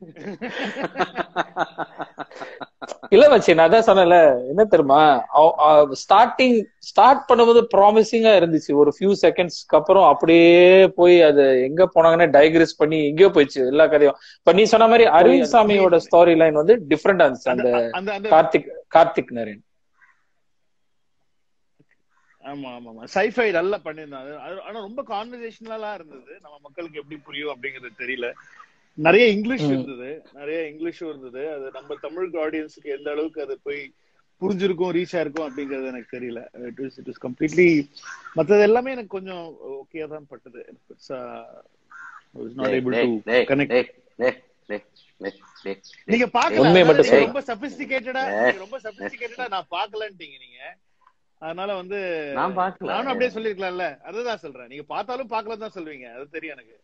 இல்ல வச்சு நான் அதான் சொன்னேன்ல என்ன தெரியுமா ஸ்டார்டிங் ஸ்டார்ட் பண்ணும்போது ப்ராமிசிங்கா இருந்துச்சு ஒரு ஃபியூ செகண்ட்ஸ்க்கு அப்புறம் அப்படியே போய் அது எங்க போனாங்கன்னு டைக்ரஸ் பண்ணி எங்கேயோ போயிடுச்சு எல்லா கதையும் இப்ப நீ சொன்ன மாதிரி அரவிந்த் சாமியோட ஸ்டோரி லைன் வந்து டிஃப்ரெண்டா இருந்துச்சு அந்த அந்த அந்த கார்த்திக் கார்த்திக் நரேன் ஆமா ஆமா ஆமா சைஃபை நல்லா பண்ணியிருந்தாங்க அது ஆனா ரொம்ப கான்வர்சேஷனலா இருந்தது நம்ம மக்களுக்கு எப்படி புரியும் அப்படிங்கிறது தெரியல நிறைய இங்கிலீஷ் ம். இருந்தது நிறைய இங்கிலீஷும் இருந்தது அது நம்ம தமிழ் ஆடியன்ஸுக்கு எந்த அளவுக்கு அது போய் புரிஞ்சிருக்கும் ரீச் ஆயிருக்கும் அப்படிங்கிறது எனக்கு தெரியல it is it is completely மத்தது எல்லாமே எனக்கு கொஞ்சம் ஓகே தான் பட்டது எனக்கு பெருசா நாட் ஏபிள் டு கனெக்ட் நீங்க பாக்கல உண்மையை அதாவது மட்டும் நீங்க சொல்லு. ரொம்ப சபிஸ்டிகேட்டடா ஏய். ரொம்ப சபிஸ்டிகேட்டடா நான் பாக்கலன்ட்டீங்க நீங்க அதனால வந்து நான் பார்க்கல. நானும் அப்படியே சொல்லிருக்கலாம்ல அதுதான் சொல்றேன் நீங்க பார்த்தாலும் பார்க்கல தான் சொல்வீங்க அது தெரியும் எனக்கு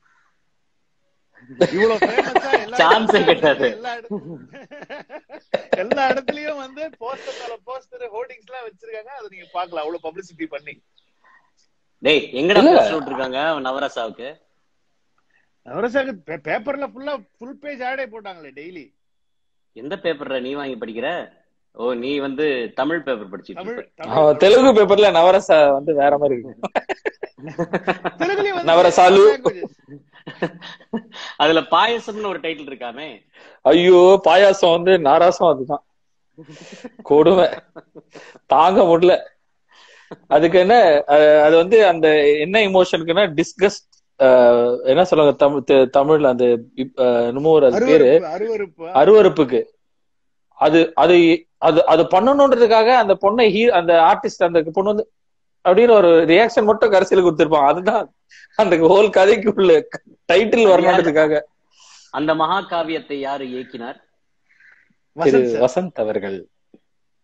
இவ்வளவு ஃபேமஸா எல்லா Chance ஏ கிடையாது. எல்லா இடத்து- எல்லா இடத்துலயும் வந்து போஸ்டர் மேல போஸ்டர் ஹோர்டிங்ஸ் எல்லாம் வச்சிருக்காங்க அதை நீங்க பார்க்கல அவ்வளவு பப்ளிசிட்டி பண்ணி டேய் எங்கடா இல்ல. போஸ்டர் விட்டுருக்காங்க நவரசாவுக்கு நவரசாக்கு பேப்பர்ல ஃபுல்லா ஃபுல் பேஜ் ஆடே போட்டாங்களே டெய்லி எந்த பேப்பர்ல நீ வாங்கி படிக்கிற ஓ நீ வந்து தமிழ் பேப்பர் படிச்சிட்டு தமிழ் இருக்க. அவன் தமிழ் தெலுங்கு பேப்பர்ல நவரசா வந்து வேற மாதிரி இருக்கும் தெலுங்குலயும் வந்து நவரசாலு. languages. அதுல பாயசம்னு ஒரு டைட்டில் இருக்காமே ஐயோ பாயாசம் வந்து நாராசம் அதுதான் கொடுமை தாங்க முடியல அதுக்கு என்ன அஹ், அது வந்து அந்த என்ன இமோஷனுக்குன்னா டிஸ்கஸ்ட் என்ன சொல்லுவாங்க தமிழ் தெ- தமிழ்ல அந்த இப்- அஹ், என்னமோ ஒரு அது பேரு அருவருப்பு அருவருப்பு அருவருப்புக்கு அது அது அது அது பண்ணணுன்றதுக்காக அந்த பொண்ணை ஹீ அந்த ஆர்டிஸ்ட் அந்த பொண்ணு வந்து அப்படின்னு ஒரு ரியாக்ஷன் மட்டும் கடைசியில கொடுத்திருப்பான் அதுதான் அந்த ஹோல் கதைக்கு உள்ள டைட்டில் வரணுன்றதுக்காக அந்த மகாகாவியத்தை யாரு இயக்கினார் திரு வசந்த் சார். வசந்த் அவர்கள்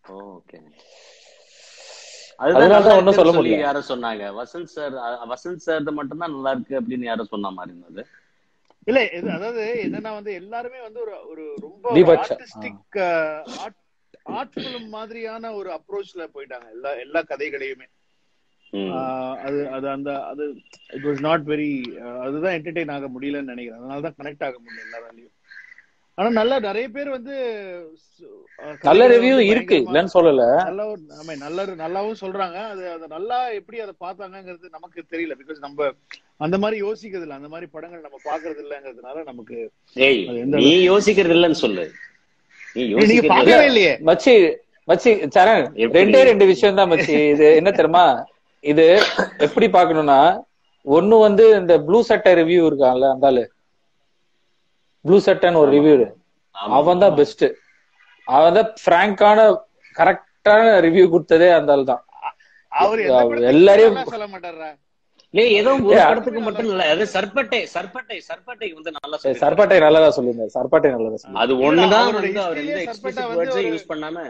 ஓகே அதனால அதுதான் தான் ஒண்ணும் சொல்ல சொல்லி முடியல. யாரும் சொன்னாங்க வசந்த் சார் அ- வசந்த் சார் மட்டும் தான் நல்லா இருக்கு அப்படின்னு யாரும் சொன்ன மாதிரி இருந்தது இல்ல இது அதாவது என்னன்னா வந்து எல்லாருமே வந்து ஒரு ஒரு ரொம்ப Deepak sir. Artistic art film மாதிரியான ஒரு அப்ரோச்ல போயிட்டாங்க எல்லா எல்லா கதைகளையுமே ம். ஆஹ் அது அது அந்த அது இட் வாஸ் நாட் வெரி அதுதான் என்டர்டெயின் ஆக முடியலன்னு நினைக்கிறேன் அதனால தான் கனெக்ட் ஆக முடியல எல்லாராலையும் ஆனா நல்லா நிறைய பேர் வந்து அஹ், நல்ல கதைகளை ரிவ்யூ வந்து இருக்கு பயங்கரமா- இல்லன்னு சொல்லல நல்ல ஒரு ஆமா நல்ல நல்லாவும் சொல்றாங்க அது அதை நல்லா எப்படி அதை பார்த்தாங்கங்கிறது நமக்கு தெரியல பிகாஸ் நம்ம அந்த மாதிரி யோசிக்கிறது இல்ல அந்த மாதிரி படங்கள் நம்ம பாக்குறது இல்லங்கிறதுனால நமக்கு ஏய் அது எந்த நீ யோசிக்கிறது இல்லைன்னு சொல்லு நீ ஏய், நீங்க யோசிக்கிறது பார்க்கவே இல்லையே மச்சி மச்சி சரண் எப்படி? ரெண்டே ரெண்டு விஷயம் தான் மச்சி இது என்ன தெரியுமா இது எப்படி பார்க்கணும்னா ஒண்ணு வந்து இந்த ப்ளூ சட்டை ரிவ்யூ இருக்கான்ல அந்த ஆளு ப்ளூ சட்டைன்னு ஒரு ரிவ்யூ ஆமா. அவன் தான் பெஸ்ட் அவன் தான் பிராங்கான கரெக்டான ரிவ்யூ கொடுத்ததே அந்த ஆள் தான் அவர் எந்த படத்துக்கு எல்லாரையும் நல்லா சொல்ல மாட்டாரா ஏய் ஏதோ ஒரு ஏய், படத்துக்கு மட்டும் இல்ல அது சர்பட்டை சர்பட்டை சர்பட்டை வந்து நல்லா ஏய், சொல்லி சர்பாட்டை நல்லதா சொல்லியிருந்தாரு சர்பாட்டை நல்லதா சொல்லி அது ஒண்ணுதான் அவரோட வந்து அவர் எந்த history-லே எக்ஸ்பிளிசிட் சர்பட்டை வந்து வேர்ட்ஸே ஒரு- யூஸ் பண்ணாம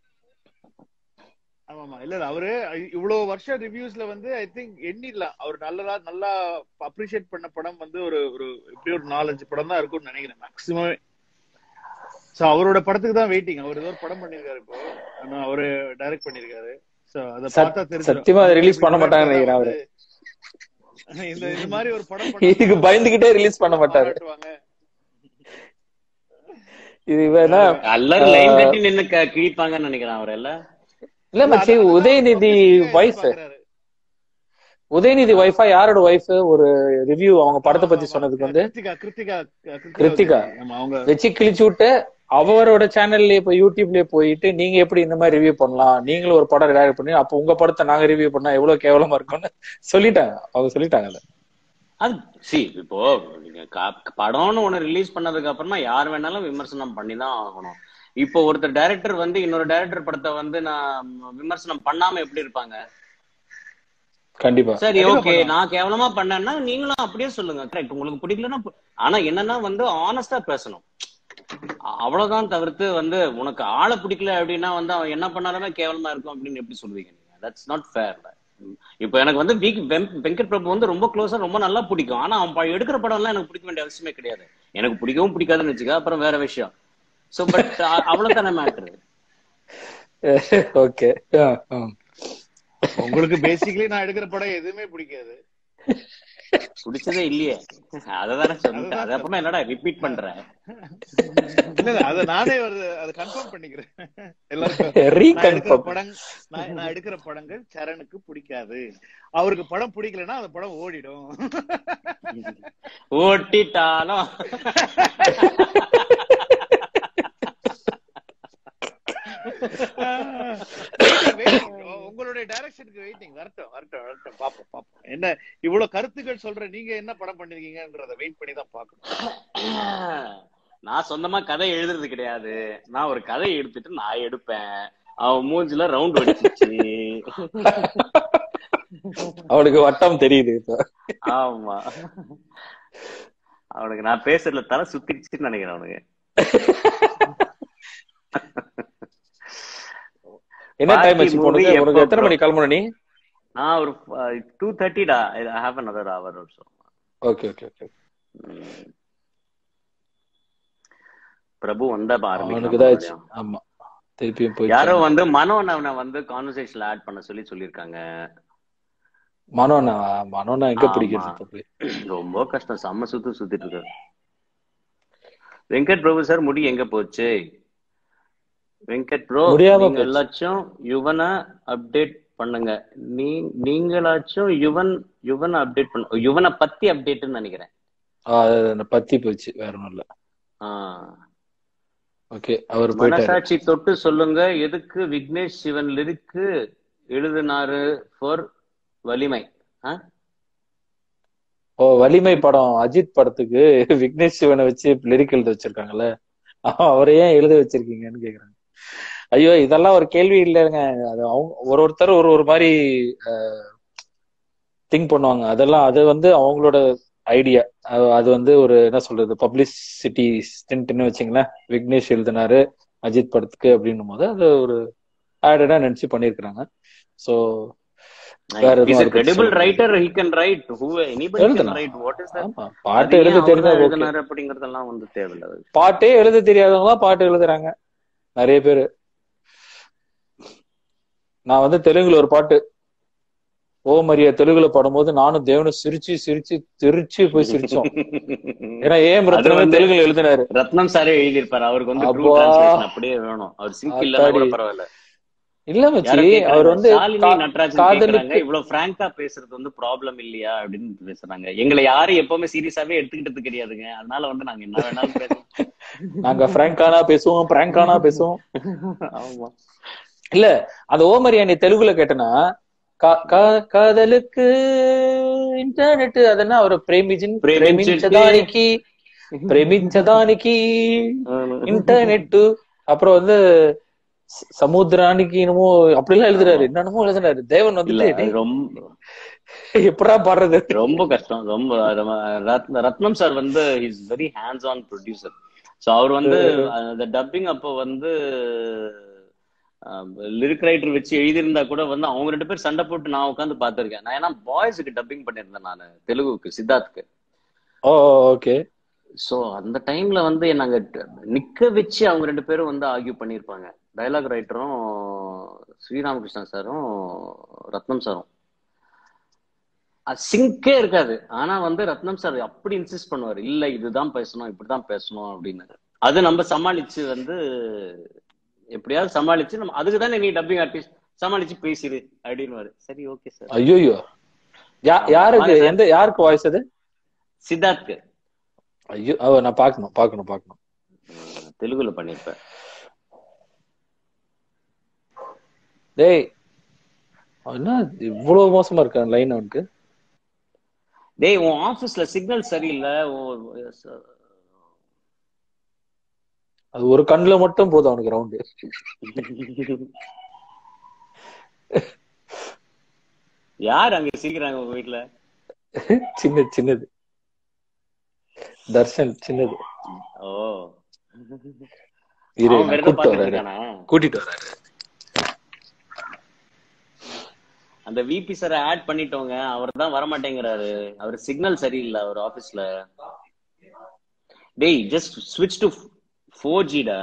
ஆமா இல்ல இல்ல அவரு இவ்வளவு வருஷம் ரிவ்யூஸ்ல வந்து ஐ திங்க் எண்ணிடலாம் அவர் நல்லதா நல்லா அப்ரிஷியேட் பண்ண படம் வந்து ஒரு ஒரு எப்படி ஒரு நாலஞ்சு படம் தான் இருக்கும்னு நினைக்கிறேன் மேக்சிமம் சோ அவரோட படத்துக்கு தான் வெயிட்டிங் அவர் ஏதோ ஒரு படம் பண்ணிருக்காரு இப்போ ஆனா அவரு டைரக்ட் பண்ணிருக்காரு சோ அத சத்- பார்த்தா தெரிஞ்சிடும் சத்தியமா அதை release பண்ண மாட்டாங்கன்னு நினைக்கிறேன் அவரு. இந்த இந்த மாதிரி ஒரு படம் இதுக்கு பயந்துகிட்டே ரிலீஸ் பண்ண மாட்டாரு பாராட்டுவாங்க. இது வேணா எல்லாரும் லைன் கட்டி நின்னு க- கிழிப்பாங்கன்னு நினைக்கிறேன் அவர் எல்லாம் இல்ல மச்சி அதான் உதயநிதி publicity-யா வைஃப் எதிர்பார்க்கறாரு. உதயநிதி வைஃபா யாரோட வைஃப் ஒரு ரிவ்யூ அவங்க படத்தை பத்தி ஆமா, சொன்னதுக்கு வந்து கிருத்திகா கிருத்திகா கிருத்திகா. ஆமா அவங்க வச்சு கிழிச்சு விட்டு அவரோட சேனல்ல இப்ப யூடியூப்லயே போயிட்டு நீங்க எப்படி இந்த மாதிரி ரிவ்யூ பண்ணலாம் நீங்களும் ஒரு படம் டைரக்ட் பண்ணி அப்ப உங்க படத்தை நாங்க ரிவ்யூ பண்ணா எவ்வளவு கேவலமா இருக்கும்னு சொல்லிட்டாங்க அவங்க சொல்லிட்டாங்க அதை. அது சி இப்போ நீங்க கா- படம்னு ஒண்ணு ரிலீஸ் பண்ணதுக்கு அப்புறமா யார் வேணாலும் விமர்சனம் பண்ணி தான் ஆகணும் இப்போ ஒருத்தர் டைரக்டர் வந்து இன்னொரு டைரக்டர் படத்தை வந்து நான் விமர்சனம் பண்ணாம எப்படி இருப்பாங்க கண்டிப்பா சரி கண்டிப்பா ஓகே பண்ணுவாங்க. நான் கேவலமா பண்ணேன்னா நீங்களும் அப்படியே சொல்லுங்க கரெக்ட் உங்களுக்கு பிடிக்கலன்னா பு- ஆனா என்னன்னா வந்து ஆனஸ்டா பேசணும் அ- அவ்வளவுதான் தவிர்த்து வந்து உனக்கு ஆளை பிடிக்கல அப்படின்னா வந்து அவன் என்ன பண்ணாலுமே கேவலமா இருக்கும் அப்படின்னு எப்படி சொல்லுவீங்க நீங்க தட்ஸ் நாட் ஃபேர் இப்போ எனக்கு வந்து வீக் வெங்கட் பிரபு வந்து ரொம்ப க்ளோஸா ரொம்ப நல்லா பிடிக்கும் ஆனா அவன் ப- எடுக்கிற படம் எல்லாம் எனக்கு பிடிக்க வேண்டிய அவசியமே கிடையாது எனக்கு பிடிக்கவும் பிடிக்காதுன்னு வச்சுக்க அப்புறம் வேற விஷயம் சோ பட் அவ்வளவுதானே மேட்ரு ஓகே உங்களுக்கு பேசிக்கலி நான் எடுக்கிற படம் எதுவுமே பிடிக்காது பிடிச்சதே இல்லையே அததானே சொன்னேன் அதுதான் அது அப்புறமா என்னடா ரிப்பீட் பண்றேன் இல்ல இல்ல அத நானே ஒரு அதை கன்ஃபார்ம் பண்ணிக்கிறேன் எல்லாருக்கும் நான் எடுக்கிற ரீகன்ஃபார்ம் படம் நான் நான் எடுக்கிற படங்கள் சரணுக்கு பிடிக்காது அவருக்கு படம் பிடிக்கலன்னா அந்த படம் ஓடிடும் ஓட்டிட்டாலும் Waiting, waiting. உங்களுடைய டைரக்ஷனுக்கு வெயிட்டிங் வரட்டும் வரட்டும் வரட்டும் பாப்போம் பாப்போம் என்ன இவ்வளவு கருத்துக்கள் சொல்ற நீங்க என்ன படம் பண்ணிருக்கீங்கன்றத வெயிட் பண்ணி தான் பாக்கணும் நான் சொந்தமா கதை எழுதுறது கிடையாது நான் ஒரு கதை எடுத்துட்டு நான் எடுப்பேன் அவன் மூஞ்சில ரவுண்ட் அடிச்சிச்சு அவனுக்கு வட்டம் தெரியுது இப்ப ஆமா அவனுக்கு நான் பேசுறதுல தலை சுத்திடுச்சுன்னு நினைக்கிறேன் அவனுக்கு என்ன டைம் பாக்கி ஆச்சு movie போனது எப்போ உனக்கு எத்தனை bro? மணிக்கு கிளம்பணும் நீ நான் ஒரு டூ தேர்ட்டிடா I have another hour or so okay okay okay ம். பிரபு வந்தா அவனுக்கு தான் ஆச்சு. ஆரம்பிக்கலாம் ஆமா திருப்பியும் போய் யாரோ வந்து மனோனவனை வந்து கான்வர்சேஷன்ல ஆட் பண்ண சொல்லி சொல்லியிருக்காங்க மனோண்ணா மனோண்ணா எங்க ஆமா. பிடிக்கிறது இப்ப போய் ரொம்ப கஷ்டம் செம்ம சுத்து சுத்திட்டு இருக்காரு வெங்கட் பிரபு சார் முடி எங்க போச்சு வெங்கட் ப்ரோ முடியாம நீங்க போச்சு. எல்லாச்சும் யுவனை அப்டேட் பண்ணுங்க நீ நீங்களாச்சும் யுவன் யுவன் அப்டேட் பண்ண யுவனை பத்தி அப்டேட்னு நினைக்கிறேன் ஆ, அது அந்த பத்தி போச்சு வேற ஒண்ணும் இல்ல ஆ. ஓகே அவர் போயிட்டாரு மனசாட்சி தொட்டு சொல்லுங்க எதுக்கு விக்னேஷ் சிவன் லிரிக்கு எழுதினாரு ஃபார் வலிமை ஆ? ஓ வலிமை படம் அஜித் படத்துக்கு விக்னேஷ் சிவனை வச்சு லிரிக் எழுத வச்சிருக்காங்கல்ல அவரை ஏன் எழுத வச்சிருக்கீங்கன்னு கேக்குறாங்க ஐயோ இதெல்லாம் ஒரு கேள்வி இல்லைங்க அது அவங்க ஒரு ஒருத்தர் ஒரு ஒரு மாதிரி திங்க் பண்ணுவாங்க அதெல்லாம் அது வந்து அவங்களோட ஐடியா அது வந்து ஒரு என்ன சொல்றது பப்ளிசிட்டி ஸ்டின்ட்னு வச்சுங்களேன் விக்னேஷ் எழுதினாரு அஜித் படத்துக்கு அப்படின்னும் போது அது ஒரு ஆடடா நினைச்சு பண்ணிருக்காங்க சோ வேற இஸ் எதுவும் a அதை பத்தி credible சொல்ல writer he can write who anybody can எழுதலாம். write what is that ஆமா அது பாட்டு ஏன் எழுத அவர் தெரிஞ்சா தான் ஓகே எழுதினாரு அப்படிங்கறதெல்லாம் வந்து தேவையில்ல அது. பாட்டே எழுத தெரியாதவங்க தான் பாட்டு எழுதுறாங்க நிறைய பேரு நான் வந்து தெலுங்குல ஒரு பாட்டு ஓ மரியா தெலுங்குல பாடும்போது நானும் தேவனும் சிரிச்சு சிரிச்சு திருச்சி போய் சிரிச்சோம் ஏன்னா ஏம் அது ரத்னமே வந்து தெலுங்குல எழுதினாரு ரத்னம் சாரே எழுதியிருப்பாரு அவருக்கு வந்து ட்ரூ அப்பா. டிரான்ஸ்லேஷன் அப்படியே வேணும் அவர் சிங்க் இல்லனா கூட அத்தாடி. பரவாயில்ல இல்ல யாரோ மச்சி கேக்குறாங்க, அவர் வந்து ஷாலினி கா- நட்ராஜன் கேக்குறாங்க காதலுக்கு இவ்வளவு பிராங்கா பேசுறது வந்து ப்ராப்ளம் இல்லையா அப்படின்னு பேசுறாங்க எங்களை யாரும் எப்பவுமே சீரியஸாவே எடுத்துக்கிட்டது கிடையாதுங்க அதனால வந்து நாங்க என்ன வேணாலும் பேசுவோம் நாங்க பிராங்கானா பேசுவோம் பிராங்கானா பேசுவோம் ஆமா இல்ல அந்த ஓமரியா நீ தெலுங்குல கேட்டனா கா- கா- காதலுக்கு ఇంటర్నెట్ అదన్నా அவர் ప్రేమించిన ప్రేమించడానికి ప్రేమించడానికి ఇంటర్నెట్ அப்புறம் வந்து ச- சமுத்திரானிக்கு என்னமோ அப்படிலாம் எழுதுறாரு என்னென்னமோ எழுதுறாரு தேவன் இல்ல வந்துட்டு அது டேய், ரொம்ப எப்படா பாடுறது ரொம்ப கஷ்டம் ரொம்ப நம்ம ரத்ன- ரத்னம் சார் வந்து is very hands on producer so அவர் வந்து அந்த டப்பிங் அப்போ வந்து லிரிக் ரைட்டர் வச்சு எழுதியிருந்தா கூட வந்து அவங்க ரெண்டு பேர் சண்டை போட்டு நான் உட்காந்து பார்த்திருக்கேன் நான் ஏன்னா பாய்ஸுக்கு டப்பிங் பண்ணியிருந்தேன் நான் தெலுங்குக்கு சித்தார்த்துக்கு ஓ ஓகே ஸோ அந்த டைம்ல வந்து நாங்க நிக்க வச்சு அவங்க ரெண்டு பேரும் வந்து ஆர்கியூ பண்ணியிருப்பாங்க டயலாக் ரைட்டரும் ஸ்ரீராமகிருஷ்ணன் சாரும் ரத்னம் சாரும் சிங்கே இருக்காது ஆனா வந்து ரத்னம் சார் அப்படி இன்சிஸ்ட் பண்ணுவார் இல்ல இதுதான் பேசணும் இப்படிதான் பேசணும் அப்படின்னு அது நம்ம சமாளிச்சு வந்து எப்படியாவது சமாளிச்சு நம்ம அதுக்கு தானே நீ டப்பிங் ஆர்டிஸ்ட் சமாளிச்சு பேசிடு அப்படின்னு சரி ஓகே சார் ஐயோ யாருக்கு ஆமா, sir. எந்த யாருக்கு வாய்ஸ் அது சித்தார்த்க்கு ஐயோ ஓ, நான் பார்க்கணும் பார்க்கணும் பார்க்கணும் உம், தெலுங்குல பண்ணிருப்பேன் டேய் அவன் என்ன இவ்வளவு மோசமா இருக்கான் லைன் அவனுக்கு டேய் உன் ஆபீஸ்ல சிக்னல் சரியில்லை உன் அது ஒரு கண்ணுல மட்டும் போதும் அவனுக்கு ரவுண்டு யார் அங்க சிரிக்கிறாங்க உங்க வீட்ல சின்ன சின்னது தர்ஷன் சின்னது ஓ இரு அவன் நான் வேற ஏதோ கூட்டிட்டு பாத்துட்டு வர்றாரு இருக்கானா கூட்டிட்டு வர்றாரு அந்த விபி சார் ஆட் பண்ணிட்டோங்க அவர் தான் வர மாட்டேங்கிறாரு அவர் சிக்னல் சரியில்லை அவர் ஆபீஸ்ல டேய் ஜஸ்ட் ஸ்விட்ச் டு ஃபோர் ஜிடா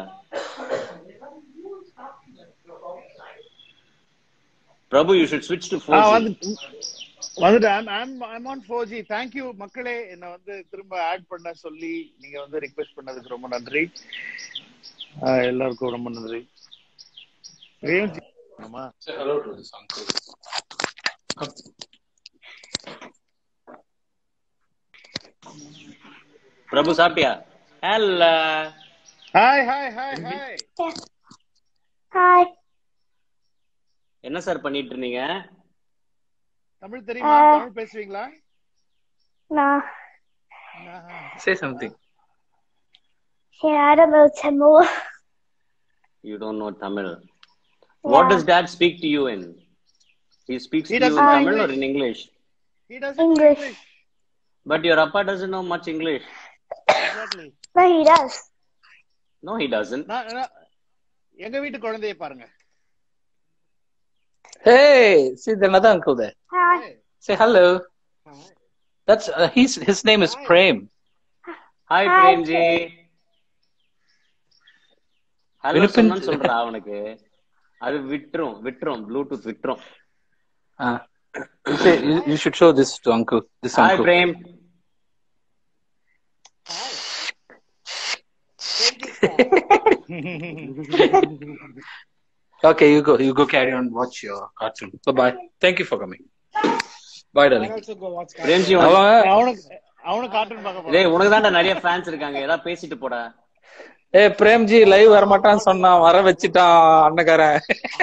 பிரபு யூ ஷுட் ஸ்விட்ச் டு ஆ, ஃபோர் வந்து வந்துட்டு I'm- I'm I'm on 4G. Thank you மக்களே என்ன வந்து திரும்ப ஆட் பண்ண சொல்லி நீங்க வந்து ரிக்வெஸ்ட் பண்ணதுக்கு ரொம்ப நன்றி ஆ, எல்லாருக்கும் ரொம்ப நன்றி ரேவந்த் ஆமா பிரபு சாப்பிட்டியா ஹல்ல hi hi hi hi hi என்ன சார் பண்ணிட்டு இருந்தீங்க தமிழ் தெரியுமா ஆ. தமிழ் பேசுவீங்களா நான் சே சம்திங் யாரும் Tamil You don't know Tamil. What does dad speak to you in? He speaks He to you in doesn't know Tamil or English. in English? He doesn't know English. English. But your appa doesn't know much English. Exactly. No, he does. No, he doesn't. நான் நான்- எங்க வீட்டு குழந்தைய பாருங்க Hey, see the another uncle there. Hi. Say hello. That's uh, he's his name is Prem. Hi, Hi, Premji. Hello Villupuram சொன்னு சொல்றா அவனுக்கு அது விட்டுரும் விட்டுரும் ப்ளூடூத் விட்டுரும் Uh, you say you, you should show this to uncle. This hi uncle. Prem Okay, you go. You go carry on. Watch your cartoon. Bye bye. Thank you for coming. Bye, darling. Premji அவன் அவனுக்கு அவனுக்கு cartoon பார்க்க போறேன் டேய் உனக்கு தான்டா நிறைய fans இருக்காங்க ஏதாவது பேசிட்டு போடா ஏ பிரேம்ஜி லைவ் வரமாட்டான்னு சொன்னான் வர வச்சுட்டான் அண்ணக்காரன்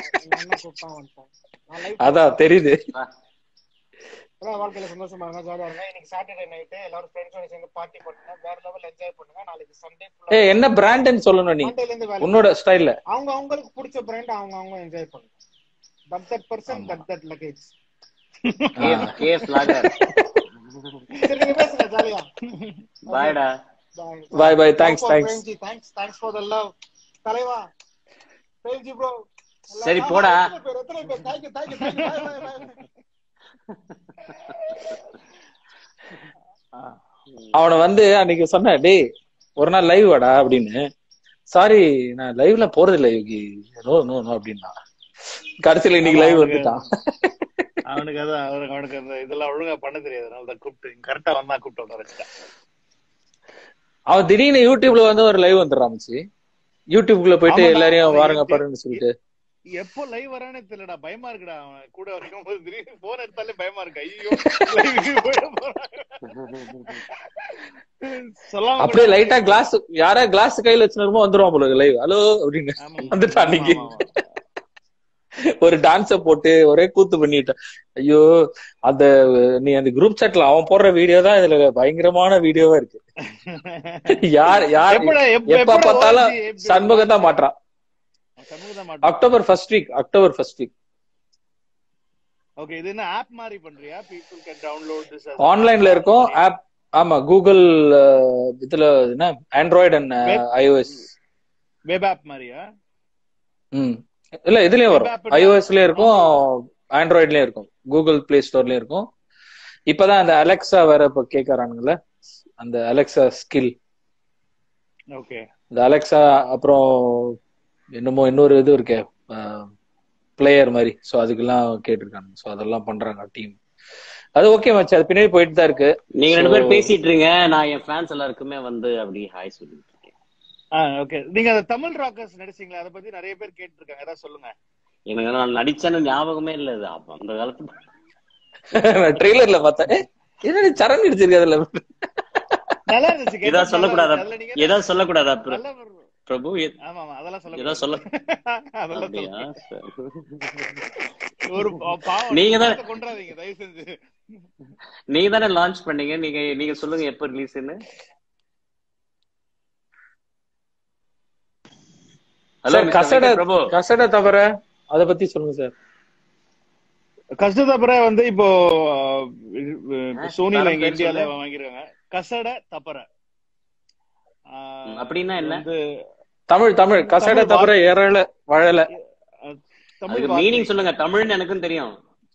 அதான் தெரியுது அதான் வாழ்க்கையில சந்தோஷமா இருங்க ஜாலியா இருங்க இன்னைக்கு சாட்டர்டே நைட்டு எல்லாரும் ஃப்ரெண்ட்ஸோட சேர்ந்து பார்ட்டி பண்ணுங்க வேற லெவல் என்ஜாய் பண்ணுங்க நாளைக்கு சண்டே ஏ என்ன பிராண்ட்னு சொல்லணும் நீ மண்டேல இருந்து வேலை உன்னோட ஸ்டைல்ல அவங்க அவங்களுக்கு பிடிச்ச பிராண்ட் அவங்க அவங்க என்ஜாய் பண்ணுங்க that that person that that luggage கே கே ஃபிளாகர் சரி நீங்க பேசுங்க ஜாலியா பாய்டா Bye, bye. Thanks, thanks. Thanks thanks for the love தலைவா பிரேம்ஜி ப்ரோ சரி போடா எத்தனை பேர் எத்தனை பேர் தேங்க்யூ தேங்க்யூ தேங்க்யூ அவனை வந்து அன்னைக்கு சொன்னேன் டேய் ஒரு நாள் லைவ் வாடா அப்படின்னு சாரி நான் லைவ்ல போறது இல்ல யோகி நோ நோ நோ அப்படின்னா கடைசியில இன்னைக்கு லைவ் வந்துட்டான் அவனுக்கு அதான் அவனுக்கு அவனுக்கு அந்த இதெல்லாம் ஒழுங்கா பண்ண தெரியாது அதனால தான் கூப்பிட்டு கரெக்டா வந்தா கூப்பிட்டு வர வச்சுட்டேன் அவன் திடீர்னு யூடியூப்ல வந்து ஒரு லைவ் வந்துடுறான் மச்சி யூடியூப்குள்ள போயிட்டு ஆமாடா, எல்லாரையும் அவன் வாருங்க எப்படி- பாருன்னு சொல்லிட்டு எப்போ லைவ் வரானே தெரியலடா பயமா இருக்குடா அவன் கூட வரைக்கும் போது திடீர்னு போன் எடுத்தாலே பயமா இருக்கு ஐயோ live போயிட போறான். சொல்லாம அப்படியே கூட- லைட்டா கிளாஸ் யாரா கிளாஸ் கையில வச்சுருமோ வந்துருவான் போல லைவ் ஹலோ அப்படின்னு ஆமா, ஆமா. வந்துட்டான் அன்னைக்கு ஆமா, ஆமா. ஒரு டான்ஸ போட்டு ஒரே கூத்து பண்ணிட்டான் ஐயோ அந்த நீ அந்த குரூப் சாட்ல அவன் போடுற வீடியோ தான் இதுல பயங்கரமான வீடியோவா இருக்கு யார் யார் எப்படா, எப்ப- எப்ப எப்படா பார்த்தாலும் OG, எப்படி- சண்முகம் தான் மாட்டான் சண்முகம் மாட்டோம் October first week October first week okay இது என்ன ஆப் மாதிரி பண்றியா பீப்புள் கேன் டவுன்லோட் திஸ் ஆன்லைன்ல இருக்கும் ஆப் ஆமா கூகுள் இதுல என்ன Android and Web- iOS web app மாதிரியா ம் இல்ல இதுலயும் Web வரும் app னா- ஐஓஎஸ்லயும் இருக்கும் ஆண்ட்ராய்ட்லயும் இருக்கும் கூகுள் பிளே ஸ்டோர்லயும் இருக்கும் இப்பதான் அந்த அலெக்சா வேற இப்ப கேக்குறானுங்கல்ல அந்த அலெக்சா ஸ்கில் ஓகே இந்த அலெக்சா அப்புறம் என்னமோ இன்னொரு இது இருக்கே பிளேயர் மாதிரி ஸோ அதுக்கெல்லாம் கேட்டிருக்காங்க ஸோ அதெல்லாம் பண்றாங்க டீம் அது ஓகே மச்சி அது பின்னாடி போயிட்டு தான் இருக்கு நீங்க ரெண்டு So- பேரும் பேசிட்டு இருங்க நான் என் ஃபேன்ஸ் எல்லாருக்குமே வந்து அப்படி ஹாய் சொல்லிட்டு இருக்கேன் ஆ ஓகே நீங்க அந்த தமிழ் ராக்கர்ஸ் நடிச்சீங்களா அதை பத்தி நிறைய பேர் கேட்டிருக்காங்க ஏதாவது சொல்லுங்க எனக்கு நான் நடிச்சேன்னு ஞாபகமே இல்ல இது அப்ப அந்த காலத்து ட்ரெய்லர்ல பார்த்தேன் ஏ, என்னடி சரண் அடிச்சிருக்கு அதுல நல்லா இருந்துச்சு ஏதாவது கேட்டா சொல்லக்கூடாதா நல்லா நீங்க ஏதாவது சொல்லக்கூடாதா பிர- நல்ல ஒரு- பிரபு எ- ஆமா ஆமா அதெல்லாம் சொல்ல ஏதாவது சொல்ல அதெல்லாம் அப்படியா சொல்ல ஒரு பா- பாவம் நீங்க தான் படத்தை கொன்றாதீங்க தயவு செஞ்சு நீங்க தானே லான்ச் பண்ணீங்க நீங்க நீங்க சொல்லுங்க எப்ப ரிலீஸ்னு ஹலோ சார் கசட பிரபு கசட தவிர அத பத்தி சொல்லுங்க சார் கஷ்டத்தப்பற வந்து இப்போ அஹ், இப்ப ஆ, சோனில படம் எங்க பேர் இந்தியால சொல்லு. வாங்கிருக்காங்க கசட தப்பற ஆஹ், ம், அப்படின்னா என்ன? வந்து தமிழ் தமிழ் கசட தமிழ் தவிர ஏறல வழல அஹ், தமிழ் அதுக்கு வார்த்தை. மீனிங் சொல்லுங்க தமிழ்னு எனக்கும் தெரியும்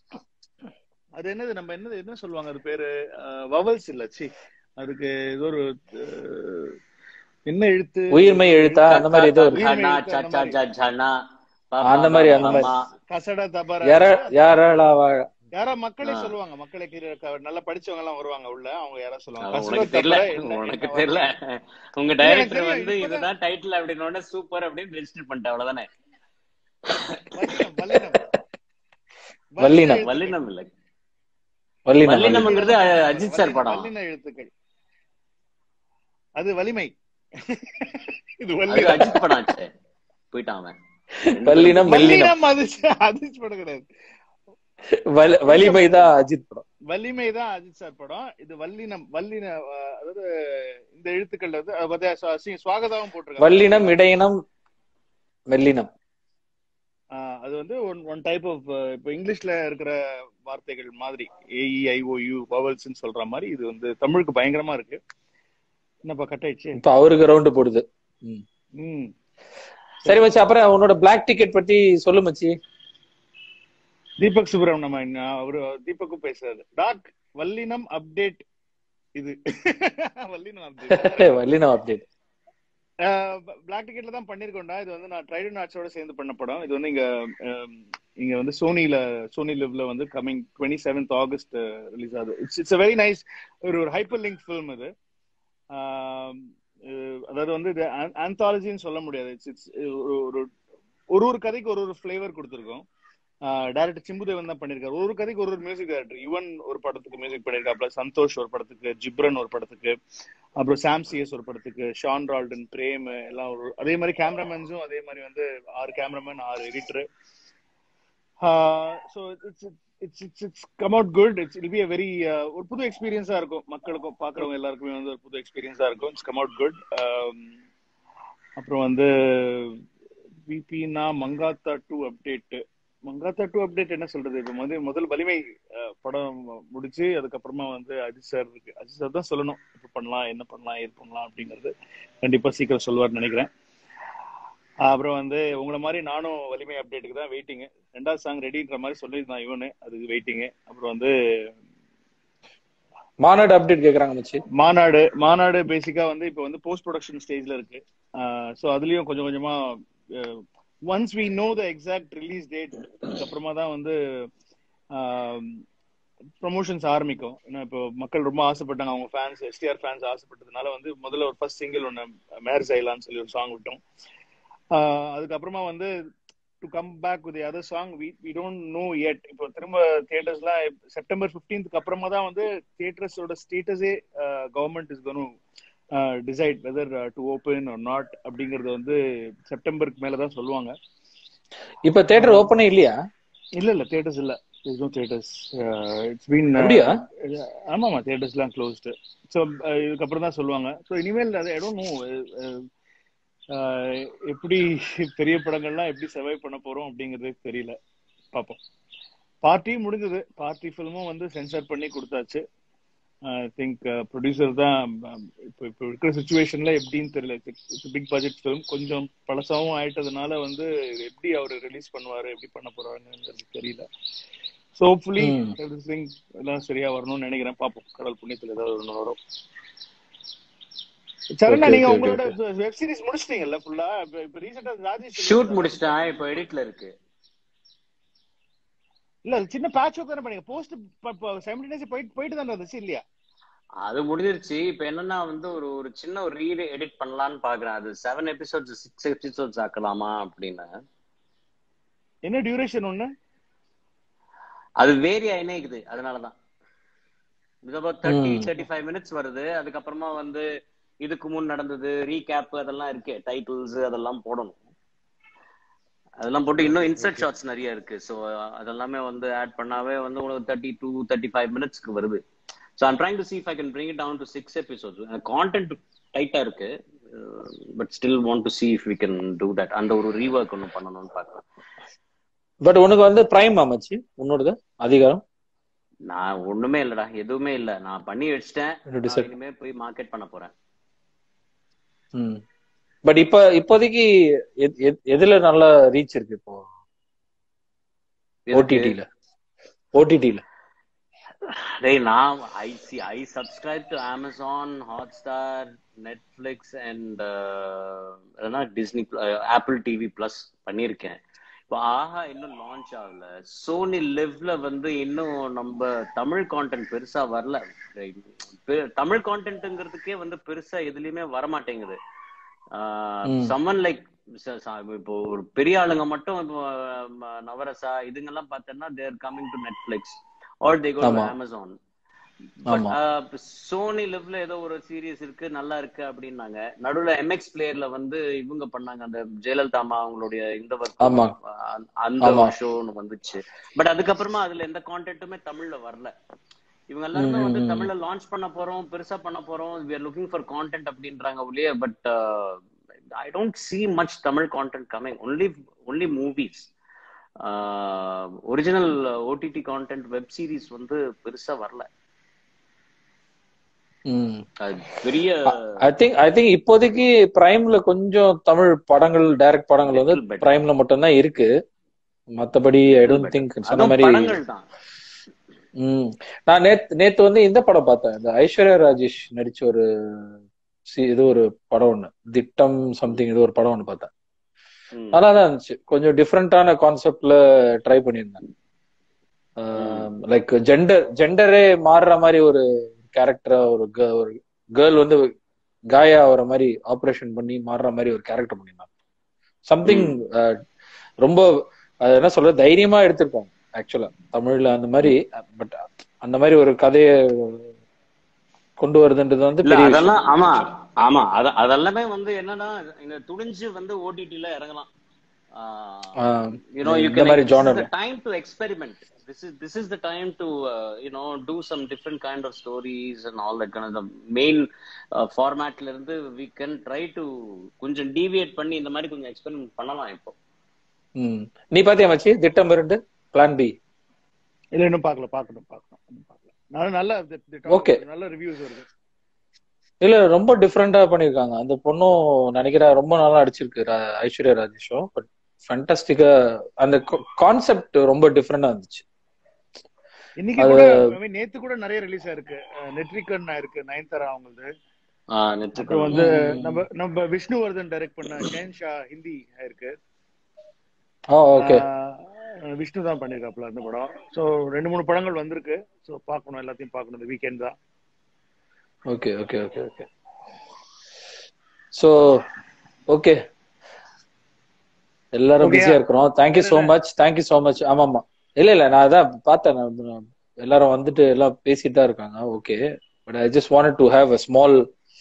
அது என்னது நம்ம என்னது என்ன சொல்லுவாங்க அது பேரு வவல்ஸ் இல்ல சி அதுக்கு ஏதோ ஒரு அஹ், என்ன எழுத்து உயிர்மை எழுத்தா அந்த மாதிரி ஏதோ இருக்கு கண்ணா, எழுத்து அந்த சச்சா, மாதிரி. சச்சனா, அந்த மாதிரி, அந்த மாதிரி. மாமா. கசட தப்பற எர ஏறலா வாழ யாரா மக்களே ஆ. சொல்லுவாங்க மக்களே கீழே இருக்க நல்லா படிச்சவங்க எல்லாம் வருவாங்க உள்ள அவங்க யாரா சொல்லுவாங்க அவன் கசட உனக்கு தெரியல தப்பற என்ன- உனக்கு என்ன தெரியல உங்க எனக்கு டைரக்டர் தெரியும், வந்து இப்பதான். இதுதான் டைட்டில் அப்படின்னு சூப்பர் அப்படின்னு ரெஜிஸ்டர் பண்ணிட்டேன் அவ்வளவுதானே வல்லினம் வல்லினம் வல்லினம். வல்லினம் இல்ல வல்லினம் வல்லினம்ங்கிறது அ- அஜித் சார் படம் வல்லின எழுத்துக்கள் அது வலிமை இது அது வல்லினம் அஜித் படம் ஆச்சே போயிட்டான் அவன் வல்லினம் மெல்லினம் வல்லினம் அது அஜித் படம் கிடையாது வலி- வலிமைதான் அஜித் படம் வலிமை தான் அஜித் சார் படம் இது வல்லினம் வல்லின அஹ், அதாவது இந்த எழுத்துக்கள் வந்து அது பாத்தியா, சுவா- சி- சுவாகதாவும் போட்டிருக்காங்க வல்லினம் இடையினம் மெல்லினம் ஆஹ் அது வந்து ஒன் ஒன் டைப் ஆஃப் இப்போ இங்கிலீஷ்ல இருக்கிற வார்த்தைகள் மாதிரி ஏஇஐஓயு வவல்ஸ்ன்னு சொல்ற மாதிரி இது வந்து தமிழுக்கு பயங்கரமா இருக்கு என்னப்பா கட் ஆயிடுச்சு இப்ப அவருக்கு ரவுண்டு போடுது ம். ம் சரி மச்சி அப்புறம் உன்னோட பிளாக் டிக்கெட் பத்தி சொல்லு மச்சி தீபக் சுப்ரமணியம் அவரு தீபக்கும் பேசுறாரு டாக் வல்லினம் அப்டேட் இது வல்லினம் அப்டேட் வல்லினம் அப்டேட் பிளாக் டிக்கெட்ல தான் பண்ணிருக்கோம்டா இது வந்து நான் ட்ரைடன் ஆர்ட்ஸோட சேர்ந்து பண்ண படம் இது வந்து இங்க ஆம், இங்க வந்து சோனில சோனி லிவ்ல வந்து coming twenty seventh August release ஆகுது இட்ஸ் இட்ஸ் வெரி நைஸ் ஒரு ஒரு ஹைப்பர் லிங்க் ஃபிலிம் இது ஆம், அஹ், அதாவது வந்து இது ஆந்தாலஜின்னு சொல்ல முடியாது இட்ஸ் இட்ஸ் ஒரு ஒரு ஒரு ஒரு கதைக்கு ஒரு ஒரு ஃபிளேவர் கொடுத்துருக்கோம் டேரக்டர் சிம்புதேவன் தான் பண்ணிருக்காரு ஒரு ஒரு கதைக்கு ஒரு ஒரு மியூசிக் டைரக்டர் யுவன் ஒரு படத்துக்கு மியூசிக் பண்ணிருக்காப்ல சந்தோஷ் ஒரு படத்துக்கு ஜிப்ரன் ஒரு படத்துக்கு அப்புறம் சாம் சிஎஸ் ஒரு படத்துக்கு ஷான் ரால்டன் பிரேம் எல்லாம் ஒரு அதே மாதிரி கேமராமேன்ஸும் அதே மாதிரி வந்து ஆறு கேமராமேன் ஆறு editor so it's it's it's it's come out good it's இல் பி அ வெரி ஒரு புது எக்ஸ்பீரியன்ஸா இருக்கும் மக்களுக்கும் பார்க்குறவங்க எல்லாருக்குமே வந்து ஒரு புது எக்ஸ்பீரியன்ஸா இருக்கும் இட்ஸ் கம் அவுட் குட் அப்புறம் வந்து பிபினா Mankatha two update Mankatha two update என்ன சொல்றது இப்போ வந்து முதல் வலிமை அஹ், படம் முடிச்சு அதுக்கப்புறமா வந்து அஜித் சார் இருக்கு அஜித் சார் தான் சொல்லணும் இப்போ பண்ணலாம் என்ன பண்ணலாம் ஏது பண்ணலாம் அப்படிங்கிறது கண்டிப்பா சீக்கிரம் சொல்லுவார்னு நினைக்கிறேன் அப்புறம் வந்து உங்களை மாதிரி நானும் வலிமை அப்டேட்டுக்கு தான் வெயிட்டிங் ரெண்டாவது சாங் ரெடின்ற மாதிரி சொல்லியிருந்தான் இவனு அதுக்கு வெயிட்டிங் அப்புறம் வந்து மாநாடு அப்டேட் கேக்குறாங்க மச்சி மாநாடு மாநாடு பேசிக்கா வந்து இப்போ வந்து போஸ்ட் ப்ரொடக்ஷன் ஸ்டேஜ்ல இருக்கு ஸோ அதுலயும் கொஞ்சம் கொஞ்சமா once we know the exact release date அப்புறமா தான் வந்து ப்ரொமோஷன்ஸ் ஆரம்பிக்கும் ஏன்னா இப்போ மக்கள் ரொம்ப ஆசைப்பட்டாங்க அவங்க ஃபேன்ஸ் எஸ்டிஆர் ஃபேன்ஸ் ஆசைப்பட்டதுனால வந்து முதல்ல ஒரு ஃபர்ஸ்ட் சிங்கிள் ஒன்று மேர் சைலான்னு சொல்லி ஒரு சாங் விட்டோம் ஆஹ் அதுக்கப்புறமா வந்து to come back with other song we we don't know yet இப்போ திரும்ப தியேட்டர்ஸ்லாம் செப்டம்பர் ஃபிஃப்டீன்த்துக்கு அப்புறமா தான் வந்து தியேட்டர்ஸோட ஸ்டேட்டஸே government is gonna decide whether to open or not அப்படிங்கறது வந்து செப்டம்பருக்கு மேல தான் சொல்லுவாங்க இப்ப தியேட்டர் ஓப்பனே இல்லையா இல்ல இல்ல தியேட்டர்ஸ் இல்ல is no theatres it's been அப்படியா? ஆமாமா தியேட்டர்ஸ்லாம் க்ளோஸ்டு ஸோ இதுக்கப்புறம் தான் சொல்லுவாங்க ஸோ இனிமேல் அது ஐ டோன்ட் நோ எப்படி பெரிய படங்கள்லாம் எப்படி சர்வை பண்ண போறோம் அப்படிங்கிறது தெரியல பார்ப்போம் பார்ட்டி முடிஞ்சது பார்ட்டி ஃபில்மும் வந்து சென்சார் பண்ணி கொடுத்தாச்சு ஐ திங்க் ப்ரொடியூசர் தான் um, இப்போ இப்போ இருக்கிற சுச்சுவேஷன்ல எப்படின்னு தெரியல பிக் பட்ஜெட் ஃபிலிம் கொஞ்சம் பழசாவும் ஆயிட்டதுனால வந்து இது எப்படி அவர் ரிலீஸ் பண்ணுவாரு எப்படி பண்ண போறாருங்கிறது தெரியல ஸோ ஹோப்ஃபுல்லி ம். எவ்ரிதிங் எல்லாம் சரியா வரணும்னு நினைக்கிறேன் பார்ப்போம் கடல் புண்ணியத்துல ஏதாவது ஒன்று வரும் சரணா Okay, நீங்க okay, உங்களோட okay, வெப் சீரிஸ் முடிச்சிட்டீங்கல்ல ஃபுல்லா இப்ப ரீசெண்டா ராஜேஷ் ஷூட் சொல்லியிருந்தாரு. முடிச்சிட்டேன் இப்போ எடிட்ல இருக்கு இல்ல அது சின்ன பேட்ச் ஒர்க் தானே பண்ணீங்க போஸ்ட் சைமல்டேனியஸ் போயிட்டு போயிட்டு தானே இருந்துச்சு இல்லையா அது முடிஞ்சிருச்சு இப்போ என்னன்னா வந்து ஒரு ஒரு சின்ன ஒரு ரீ எடிட் பண்ணலாம்னு பாக்குறேன் அது செவன் எபிசோட்ஸ் சிக்ஸ் எபிசோட்ஸ் ஆக்கலாமா அப்படின்னு என்ன டியூரேஷன் ஒண்ணு அது வேரி ஆயினே இருக்குது அதனாலதான் தேர்ட்டி ம். தேர்ட்டி ஃபைவ் மினிட்ஸ் வருது அதுக்கப்புறமா வந்து இதுக்கு முன் நடந்தது ரீகேப் அதெல்லாம் இருக்கு டைட்டில்ஸ் அதெல்லாம் போடணும் அதெல்லாம் போட்டு இன்னும் இன்சர்ட் ஷாட்ஸ் நிறைய இருக்கு ஸோ அதெல்லாமே வந்து ஆட் பண்ணாவே வந்து உங்களுக்கு தேர்ட்டி டூ தேர்ட்டி ஃபைவ் மினிட்ஸ்க்கு வருது so I'm trying to see if I can bring it down to six episodes content டைட்டா இருக்கு but still want to see if we can do that அந்த ஒரு ரீஒர்க் ஒன்று பண்ணணும்னு பார்க்குறேன் பட் உனக்கு வந்து பிரைம் அமைச்சு உன்னோடது அதிகாரம் நான் ஒண்ணுமே இல்லடா எதுவுமே இல்ல நான் பண்ணி வச்சிட்டேன் You நான் decide. இனிமே போய் மார்க்கெட் பண்ண போறேன் ம் பட் இப்ப இப்போதைக்கு எத்- எத்- எதுல நல்ல ரீச் இருக்கு இப்போ ஓடிடில ஓடிடில டேய் நான் I see I subscribe to Amazon Hotstar Netflix and Disney Apple TV plus பண்ணியிருக்கேன் இப்போ ஆஹா இன்னும் லான்ச் ஆகல சோனி லிவ்ல வந்து இன்னும் நம்ம தமிழ் கான்டென்ட் பெருசா வரல பெ- தமிழ் கான்டென்ட்ங்கிறதுக்கே வந்து பெருசா எதுலயுமே வரமாட்டேங்குது ம். சம்மன் லைக் இப்போ ஒரு பெரிய ஆளுங்க மட்டும் இப்போ ம, நவரசா இதுங்கெல்லாம் பார்த்தோன்னா they're coming to Netflix or they go to ஆமா. அமேசான் ஆமா. சோனி லிவ்ல ஏதோ ஒரு சீரியஸ் இருக்கு நல்லா இருக்கு அப்படின்னாங்க நடுவுல எம்எக்ஸ் பிளேயர்ல வந்து இவங்க பண்ணாங்க அந்த ஜெயலலிதா அம்மா அவங்களுடைய இந்த ஆமா. ஒர்க் அந்த ஆமா. ஷோ ஒன்று வந்துச்சு பட் அதுக்கப்புறமா அதுல எந்த கான்டென்ட்டுமே தமிழ்ல வரல இவங்க எல்லாருமே ம், வந்து ம், ம். தமிழ்ல லான்ச் பண்ண போறோம் பெருசா பண்ண போறோம் we are looking for content அப்படின்றாங்க ஒழிய but I don't see much Tamil content coming only only movies original OTT content web series வந்து பெருசா வரல ம் அது பெரிய ஐ திங்க் ஐ திங்க் இப்போதைக்கு பிரைம்ல கொஞ்சம் தமிழ் படங்கள் டைரக்ட் படங்கள் வந்து Little better. பிரைம்ல மட்டும்தான் இருக்கு மத்தபடி ஐ டோன்ட் திங்க் சொன்ன அதுவும் மாதிரி படங்கள் தான் ம் நான் நேத்து நேத்து வந்து இந்த படம் பார்த்தேன் இந்த ஐஸ்வர்யா ராஜேஷ் நடிச்ச ஒரு சி- இது ஒரு படம் ஒண்ணு திட்டம் சம்திங் இது ஒரு படம் ஒண்ணு பார்த்தேன் ம். நல்லா தான் இருந்துச்சு கொஞ்சம் டிஃப்ரெண்டான கான்செப்ட்ல ட்ரை பண்ணியிருந்தேன் லைக் ஜெண்டர் ஜெண்டரே மாறுற மாதிரி ஒரு கேரக்டரா ஒரு girl- ஒரு கேர்ள் வந்து காயா ஆகுற மாதிரி ஆபரேஷன் பண்ணி மாறுற மாதிரி ஒரு கேரக்டர் பண்ணியிருந்தாங்க சம்திங் ரொம்ப அது என்ன சொல்ற தைரியமா எடுத்திருக்காங்க ஆக்சுவலா தமிழ்ல அந்த மாதிரி பட் அந்த மாதிரி ஒரு கதையை கொண்டு வருதுன்றது வந்து இல்ல பெரிய விஷயம். அதெல்லாம் ஆமா ஆமா அத அதெல்லாமே வந்து என்னன்னா இந்த துணிஞ்சு வந்து ஓடிடில இறங்கலாம் ஆஹ் you know you இந்த can மாதிரி this is genre the time to experiment this is this is the time to uh, you know do some different kind of stories and all that kind of the main uh, formatல இருந்து we can try to கொஞ்சம் deviate பண்ணி இந்த மாதிரி கொஞ்சம் experiment பண்ணலாம் இப்போ ம். நீ பாத்தியா மச்சி திட்டம் இரண்டு பிளான் பி இல்ல இன்னும் பார்க்கல பார்க்கணும் பார்க்கணும் இன்னும் பார்க்கல நல்ல நல்ல the- the- Okay. நல்ல ரிவ்யூஸ் வருது இல்ல ரொம்ப டிஃப்ரெண்டா பண்ணிருக்காங்க அந்த பொண்ணும் நினைக்கிறேன் ரொம்ப நல்லா அடிச்சிருக்கு ரா- ஐஸ்வர்யா ராஜேஷும் பட் ஃபண்டாஸ்டிக்கா அந்த கான்செப்ட் ரொம்ப டிஃப்ரெண்டா இருந்துச்சு இன்னைக்கு அது கூட I mean, நேத்து கூட நிறைய ரிலீஸ் ஆயிருக்கு நெட்ரிகன் இருக்கு நயன்தாரா அவங்களது ஆஹ் நெட்ரிகன் அப்புறம் வந்து ம். நம்ம நம்ம விஷ்ணுவர்தன் டைரக்ட் பண்ண ஷேன்ஷா ஹிந்தி இருக்கு ஆ ஓகே ஆஹ் விஷ்ணு தான் பண்ணிருக்காப்ல அந்த படம் சோ ரெண்டு மூணு படங்கள் வந்திருக்கு சோ பார்க்கணும் எல்லாத்தையும் பார்க்கணும் இந்த வீக்கெண்ட் தான் okay okay okay okay so okay எல்லாரும் Okay-யா? பிஸியா இருக்கிறோம் தேங்க்யூ வேற ஸோ என்ன? மச் தேங்க்யூ ஸோ மச் ஆமா ஆமா இல்ல இல்ல நான் அதான் பார்த்தேன் நான் நான் எல்லாரும் வந்துட்டு எல்லாம் பேசிட்டு தான் இருக்காங்க okay but I just wanted to have a small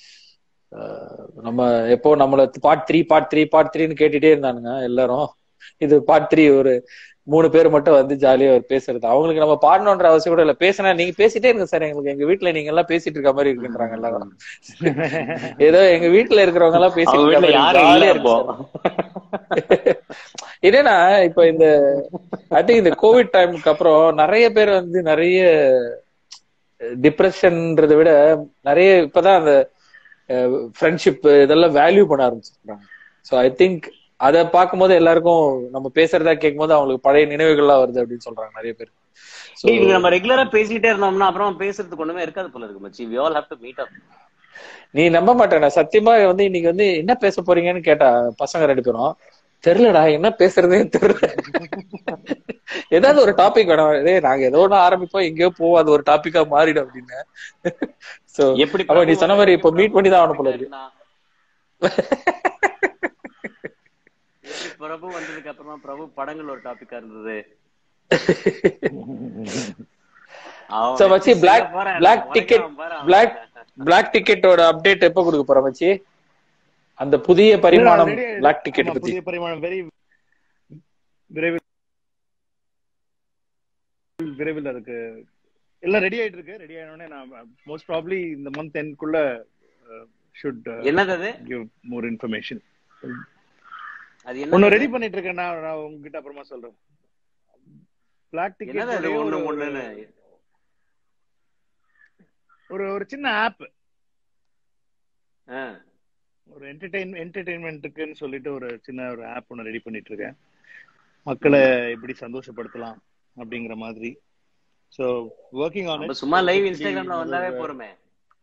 நம்ம எப்போ நம்மள part three part three part த்ரீன்னு கேட்டுட்டே இருந்தானுங்க எல்லாரும் இது பார்ட் த்ரீ ஒரு மூணு பேர் மட்டும் வந்து ஜாலியா ஒரு பேசுறது அவங்களுக்கு நம்ம பாடணுன்ற அவசியம் கூட இல்ல பேசினா நீங்க பேசிட்டே இருங்க சார் எங்களுக்கு எங்க வீட்ல நீங்க எல்லாம் பேசிட்டு இருக்க மாதிரி இருக்குன்றாங்க எல்லாரும் ஏதோ எங்க வீட்ல இருக்கிறவங்க எல்லாம் பேசிட்டு அவங்க இருக்க வீட்டுல மாதிரி யாரும் இல்ல ஜாலியா அப்போ இருக்கு சார் என்னன்னா இப்ப இந்த ஐ திங்க் இந்த கோவிட் டைமுக்கு அப்புறம் நிறைய பேர் வந்து நிறைய டிப்ரெஷன்ன்றதை விட நிறைய இப்பதான் அந்த ஃப்ரெண்ட்ஷிப் இதெல்லாம் வேல்யூ பண்ண ஆரம்பிச்சிருக்காங்க ஸோ ஐ திங்க் அதை பார்க்கும்போது எல்லாருக்கும் நம்ம பேசுறதா கேட்கும்போது அவங்களுக்கு பழைய நினைவுகள்லாம் வருது அப்படின்னு சொல்றாங்க நிறைய பேர் So, டேய், இது நம்ம ரெகுலரா பேசிக்கிட்டே இருந்தோம்னா அப்புறம் பேசுறதுக்கு ஒண்ணுமே இருக்காது போல இருக்கு மச்சி we all have to meet up நீ நம்ப மாட்டேன் சத்தியமா வந்து இன்னைக்கு வந்து என்ன பேச போறீங்கன்னு கேட்டா பசங்க ரெண்டு பேரும் தெரியலடா என்ன பேசுறதே தெரியல ஏதாவது ஒரு டாபிக் வேணும் டேய் நாங்க ஏதோ ஒண்ணு ஆரம்பிப்போம் எங்கேயோ போவோம் அது ஒரு டாபிக்கா மாறிடும் அப்படின்னு சோ எப்படி அப்ப நீ பிரபு சொன்ன மாதிரி இப்ப எப்படி மீட் பண்ணி தான் ஆகணும் போல topic-ஆ இருக்கு இருந்தா? எப்படி பிரபு வந்ததுக்கு அப்புறமா பிரபு படங்கள் ஒரு டாபிக்கா இருந்தது அவன் சோ வச்சு மச்சி செய்ய பிளாக் போறான் பிளாக் எனக்கு டிக்கெட் உடைக்கிறான் பாரு அவன். பிளாக் பிளாக் டிக்கெட்டோட அப்டேட் எப்ப கொடுக்க போற மச்சி அந்த புதிய பரிமாணம் already பிளாக் டிக்கெட் ஆமா பத்தி புதிய பரிமாணம் வெரி விரைவில் விரைவில் அதுக்கு எல்லாம் ரெடி ஆயிட்டு இருக்கு ரெடி ஆனோடனே நான் மோஸ்ட் ப்ராப்ளி இந்த மந்த் எண்ட்குள்ள ஷுட் என்னது அது கிவ் மோர் இன்ஃபர்மேஷன் அது ஒன்னு என்னது ரெடி பண்ணிட்டு இருக்கேன் நான் நான் உங்ககிட்ட அப்புறமா சொல்றேன் பிளாக் என்னது அது டிக்கெட் ஒண்ணு ஒரு ஒண்ணுன்னு ஒரு ஒரு சின்ன ஆப் ஆ. ஒரு என்டர்டெயின் என்டர்டெயின்மெண்ட்டுக்குன்னு சொல்லிட்டு ஒரு சின்ன ஒரு ஆப் ஒன்று ரெடி பண்ணிட்டு இருக்கேன் மக்களை எப்படி சந்தோஷப்படுத்தலாம் அப்படிங்கிற மாதிரி ஸோ ஒர்க்கிங் ஆன் நம்ம இட் சும்மா லைவ் இன்ஸ்டாகிராம்ல வந்தாவே போறோமே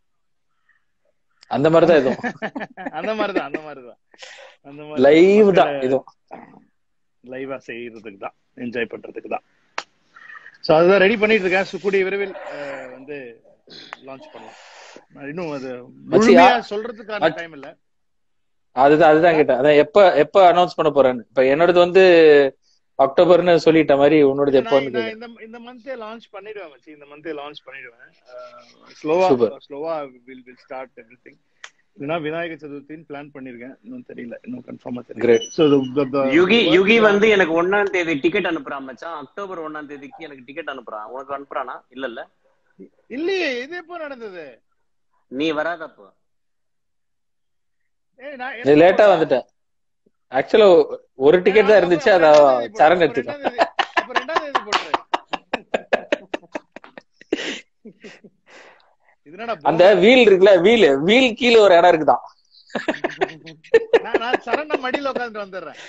அந்த மாதிரிதான் இதுவும் அந்த மாதிரி தான் அந்த மாதிரி தான் அந்த மாதிரி லைவ் தான் இதுவும் லைவா செய்யறதுக்கு தான் என்ஜாய் பண்றதுக்கு தான் ஸோ அதுதான் ரெடி பண்ணிட்டு இருக்கேன் So, கூடிய விரைவில் அஹ், வந்து லான்ச் பண்ணலாம் நான் இன்னும் அது மச்சி, முழுமையா ஆ- சொல்றதுக்கான மச்- டைம் இல்ல அதுதான் அதுதான் கேட்டேன் அதான் எப்ப எப்ப அனௌன்ஸ் பண்ண போறேன்னு இப்ப என்னோடது வந்து அக்டோபர்னு சொல்லிட்ட மாதிரி உன்னோடது எப்போ நான் வந்து நான் கேட்டேன் இந்த இந்த மந்தே லான்ச் பண்ணிடுவேன் மச்சி இந்த மந்தே லான்ச் பண்ணிடுவேன் ஸ்லோவா Super. ஸ்லோவா வில் வில் ஸ்டார்ட் எவ்ரிதிங் இல்லைன்னா விநாயகர் சதுர்த்தின்னு பிளான் பண்ணிருக்கேன் இன்னும் தெரியல இன்னும் கன்ஃபார்மா தெரியல Great. ஸோ யுகி யுகி வந்து எனக்கு ஒன்னாம் தேதி டிக்கெட் அனுப்புறான் மச்சான் அக்டோபர் ஒன்னாம் தேதிக்கு எனக்கு டிக்கெட் அனுப்புறான் உனக்கு அனுப்புறானா இல்ல இல்ல இல்லையே இது எப்போ நடந்தது நீ வராதப்போ ஏய் நான் நீ எனக்கு லேட்டா போடா. வந்துட்டேன் ஆக்சுவலா ஒரு டிக்கெட் தான் இருந்துச்சு அத சரண் எடுத்துட்டான் அப்ப ரெண்டாம் தேதி போட்டுரு இது என்னடா அந்த வீல் இருக்குல்ல வீல் வீல் கீழே ஒரு இடம் இருக்குதான் நான் நான் சரண மடியில உட்கார்ந்து வந்துடுறேன்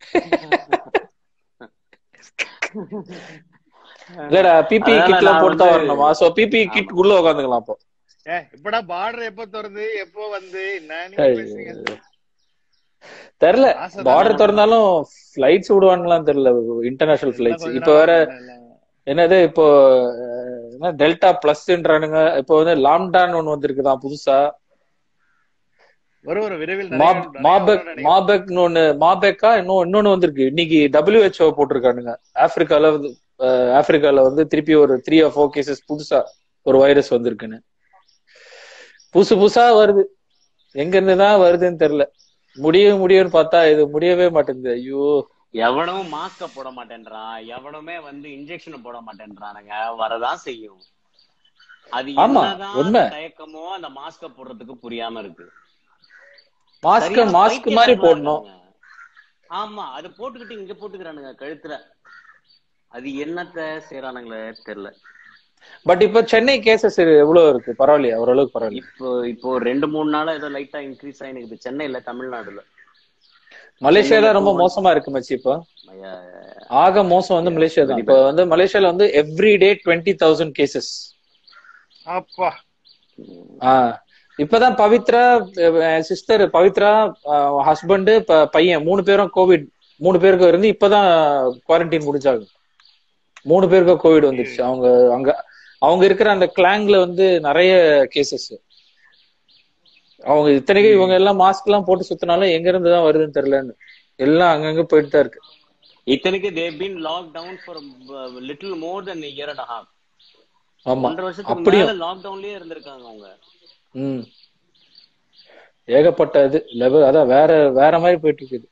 இல்லடா பிபி அதனால கிட் எல்லாம் நான் போட்டு தான் வந்து- வரணுமா சோ பிபி கிட் உள்ள உட்காந்துக்கலாம் அப்போ ஏ இப்படா பார்டர் எப்போ திறந்து எப்போ வந்து என்ன நீங்க பேசுறீங்க தெரியல ஆசை பார்டர் தானே. திறந்தாலும் ஃபிளைட்ஸ் விடுவாங்களாம் தெரியல இன்டர்நேஷனல் எல்லாம் ஃபிளைட்ஸ் கொஞ்ச இப்ப நாள் வேற இல்ல. என்னது இப்போ அஹ், என்ன டெல்டா பிளஸ்ன்றானுங்க இப்போ வந்து லாம்டான்னு ஒண்ணு வந்திருக்குதான் புதுசா வரும் வரும் விரைவில் நிறைய- மாப் நிறைய மாபெக் வரும்னு நினைக்கிறேன். மாபெக்னு ஒண்ணு மாபெக்கா இன்னும் இன்னொன்னு வந்திருக்கு இன்னைக்கு டபிள்யூஹெச்ஓ போட்டிருக்கானுங்க ஆப்பிரிக்கால வந்து அஹ், ஆப்பிரிக்கால வந்து திருப்பி ஒரு த்ரீ ஆர் ஃபோர் கேசஸ் புதுசா ஒரு வைரஸ் வந்திருக்குன்னு புதுசு புதுசா வருது எங்க இருந்து தான் வருதுன்னு தெரியல முடியவே முடியும்னு பார்த்தா இது முடியவே மாட்டேங்குது ஐயோ எவனும் மாஸ்க போட மாட்டேன்றான் எவனுமே வந்து இன்ஜெக்ஷன் போட மாட்டேன்றானுங்க வரதான் செய்யும் அது ஆமா, என்னதான் உண்மை. தயக்கமோ அந்த மாஸ்க போடுறதுக்கு புரியாம இருக்கு மாஸ்க் சரியான மாஸ்க் மாதிரி பைத்தியக்காரங்களா போடணும் இருக்கானுங்க. ஆமா அது போட்டுக்கிட்டு இங்க போட்டுக்கிறானுங்க கழுத்துல அது என்னத்த செய்யறானுங்களே தெரியல பட் இப்ப சென்னை கேசஸ் எவ்வளவு இருக்கு பரவாயில்லையா ஓரளவுக்கு பரவாயில்ல இப்போ இப்போ ரெண்டு மூணு நாளா ஏதோ லைட்டா இன்க்ரீஸ் ஆயிருக்கு சென்னையில தமிழ்நாடுல மலேசியா சென்னையில தான் ரொம்ப two மோசமா இருக்கு மச்சி இப்போ ஐயா, ஆக மோசம் வந்து மலேசியா தான் very இப்போ வந்து மலேசியால வந்து every day twenty thousand cases அப்பா ஆஹ் இப்பதான் பவித்ரா சிஸ்டர் பவித்ரா ஹஸ்பண்ட் பையன் மூணு பேரும் கோவிட் மூணு பேருக்கு இருந்து இப்பதான் குவாரண்டைன் முடிஞ்சாங்க மூணு பேருக்கு கோவிட் வந்துருச்சு அவங்க அங்க அவங்க இருக்கிற அந்த கிளாங்ல வந்து நிறைய கேசஸ் அவங்க இத்தனைக்கும் இவங்க எல்லாம் மாஸ்க் எல்லாம் போட்டு சுத்தினாலும் எங்க இருந்து தான் வருதுன்னு தெரியலன்னு எல்லாம் அங்கங்க போயிட்டு தான் இருக்கு இத்தனைக்கு they been lockdown for little more then year and half ஆமா ஒன்றரை வருஷத்துக்கு அப்படியும் மேல லாக்டவுன்லயே இருந்திருக்காங்க அவங்க ம் ஏகப்பட்ட இது லெவல் அதான் வேற வேற மாதிரி போயிட்டு இருக்குது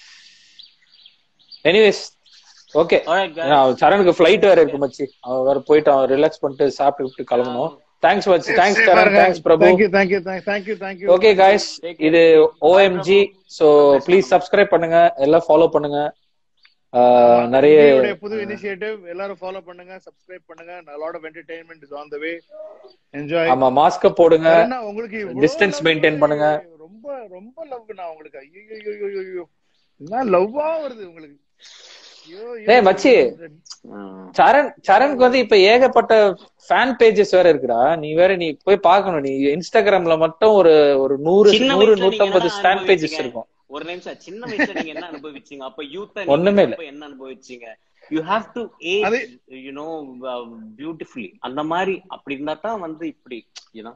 எனிவேஸ் ஓகே Alright, guys. சரணுக்கு ஃபிளைட் வேற இருக்கு மச்சி அவன் வேற போயிட்டு அவன் ரிலாக்ஸ் பண்ணிட்டு சாப்பிட்டு விட்டு கிளம்பணும் தேங்க்ஸ் மச்சி thanks Saran thanks Prabhu thank you thank you thank you thank you okay guys இது ஓஎம்ஜி சோ ப்ளீஸ் சப்ஸ்கிரைப் பண்ணுங்க எல்லாம் ஃபாலோ பண்ணுங்க ஆஹ் நிறைய உங்களுடைய புது இனிஷியேட்டிவ் எல்லாரும் ஃபாலோ பண்ணுங்க சப்ஸ்கிரைப் பண்ணுங்க lot of entertainment is on the way enjoy ஆமா மாஸ்க போடுங்க உங்களுக்கு டிஸ்டன்ஸ் மெயின்டைன் பண்ணுங்க ரொம்ப ரொம்ப லவ் நான் உங்களுக்கு ஐயோ ஐயோ ஐயோ என்ன லவ்வா வருது உங்களுக்கு ஐயோ, ஐயோ, டேய் மச்சி ம். சரண் சரணுக்கு வந்து இப்ப ஏகப்பட்ட ஃபேன் பேஜஸ் வேற இருக்குடா நீ வேற நீ போய் பார்க்கணும் நீ இன்ஸ்டாகிராம்ல மட்டும் ஒரு ஒரு நூறு சின்ன நூறு வயசுல நீங்க நூத்தம்பது என்ன ஃபேன் பேஜஸ் அனுபவிச்சீங்க? இருக்கும் ஒரு நிமிஷம் சின்ன வயசுல நீங்க என்ன அனுபவிச்சீங்க அப்ப யூத் ஒண்ணுமே இல்ல. என்ன அனுபவிச்சீங்க யூ ஹாவ் டு ஏஜ் அது- யூ நோ பியூட்டிஃபுல்லி அந்த மாதிரி அப்படி இருந்தா தான் வந்து இப்படி யூனோ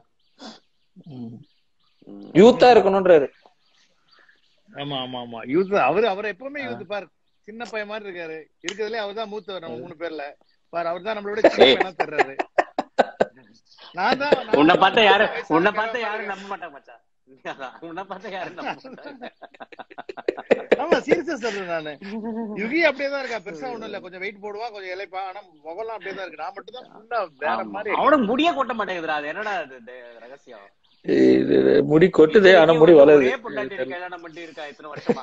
யூத்தா இருக்கணும்ன்றாரு ஆமா ஆமா ஆமா யூத் அவர் அவர் எப்பவுமே யூத் பாரு சின்ன பையன் மாதிரி இருக்காரு இருக்கிறதுலே அவர் தான் மூத்தவர் நம்ம மூணு பேர்ல பாரு அவர் தான் நம்மளோட சின்ன பையனா தர்றாரு நான் தான் நான் உன்னை தான் பார்த்தா யாரு வயசான உன்னை பையனா பார்த்தா யாரும் பாருங்க. நம்ப மாட்டாங்க மச்சான் அதான், உன்னை பார்த்தா யாரும் நம்ப மாட்டாங்க ஆமா சீரியஸா சொல்றேன் நானு யுகி அப்படியே தான் இருக்கா பெருசா ஒண்ணும் இல்ல கொஞ்சம் வெயிட் போடுவா கொஞ்சம் இலைப்பா ஆனா முகம்லாம் அப்படியே தான் இருக்கு நான் மட்டும் தான் ஃபுல்லா வேற ஆமா. மாதிரி அவனுக்கு முடிய கொட்ட மாட்டேங்குதுடா அது என்னடா அது இது ரகசியம் இது முடி கொட்டுது ஆனா முடி இத்தனைக்கும் வளருது ஒரே பொண்டாட்டி கல்யாணம் பண்ணிட்டு இருக்கா இத்தனை வருஷமா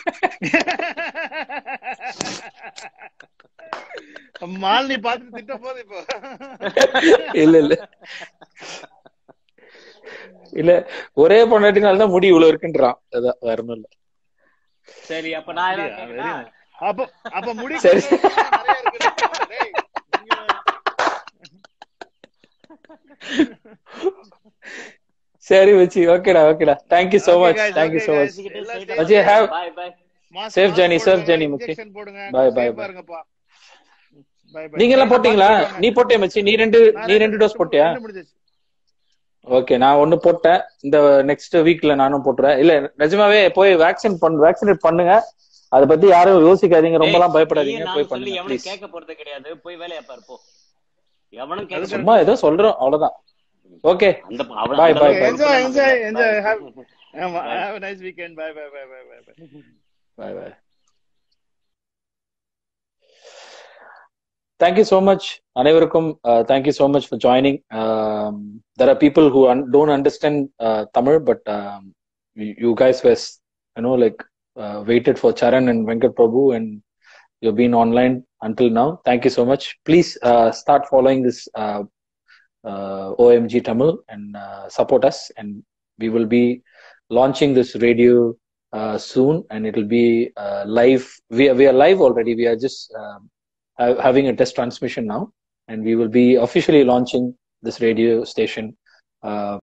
மாலினி பார்த்துட்டு திட்ட போது இப்போ இல்ல இல்ல இல்ல ஒரே பொண்டாட்டினால தான் முடி இவ்வளவு இருக்குன்றான் அதான் வேற ஒண்ணும் இல்ல சரி அப்ப நான் ஏதாவது கேட்கட்டா? அப்ப அப்ப முடி சரி. கொட்டுறதுக்கு நிறைய இருக்கு டேய், நீங்க- சரி வச்சு ஓகேடா ஓகேடா thank you so Okay, much guys, thank you okay, so guys. Much எல்லாம் Bye, safe Ajay, ah have- bye, bye. mask- Safe mask journey, safe போடுங்க, journey, முக்கி. injection போடுங்க Bye, bye, safe ah bye. இருங்கப்பா Bye, bye. நீங்க எல்லாம் போட்டீங்களா நீ போட்டியா மச்சி நீ ரெண்டு நான் நீ ரெண்டு டோஸ் போட்டியா ரெண்டு முடிஞ்சிச்சு. ஓகே நான் ஒண்ணு போட்டேன் இந்த நெக்ஸ்ட் வீக்ல நானும் போட்டுறேன் இல்ல நிஜமாவே போய் வேக்சின் பண்ணு வேக்சினேட் பண்ணுங்க அத பத்தி யாரும் யோசிக்காதீங்க ரொம்ப எல்லாம் ஏய், பயப்படாதீங்க நீயும் போய் நானும் சொல்லி பண்ணுங்க எவனும் ப்ளீஸ் கேட்க போறது கிடையாது போய் வேலையை பாரு போ எவனும் கேட்க போறது சும்மா ஏதோ சொல்றோம் அவ்வளவுதான் ஓகே அந்த அவன Bye, அந்த bye, அளவுக்கு bye. Enjoy, நமக்கு enjoy, இல்ல. enjoy. Bye. Have- ஆமா, Bye. have a nice weekend. Bye, bye, bye, bye, bye, bye. Bye bye. Thank you so much, அனைவருக்கும் uh, thank you so much for joining. Um, there are people who un- don't understand uh, Tamil, but um, you, you guys were, you know, like uh, waited for Charan and Venkat Prabhu, and you've been online until now. Thank you so much. Please uh, start following this uh, uh, OMG Tamil and uh, support us, and we will be launching this radio uh, soon, and it'll be uh, live. We are, we are live already. We are just um, ha- having a test transmission now, and we will be officially launching this radio station uh,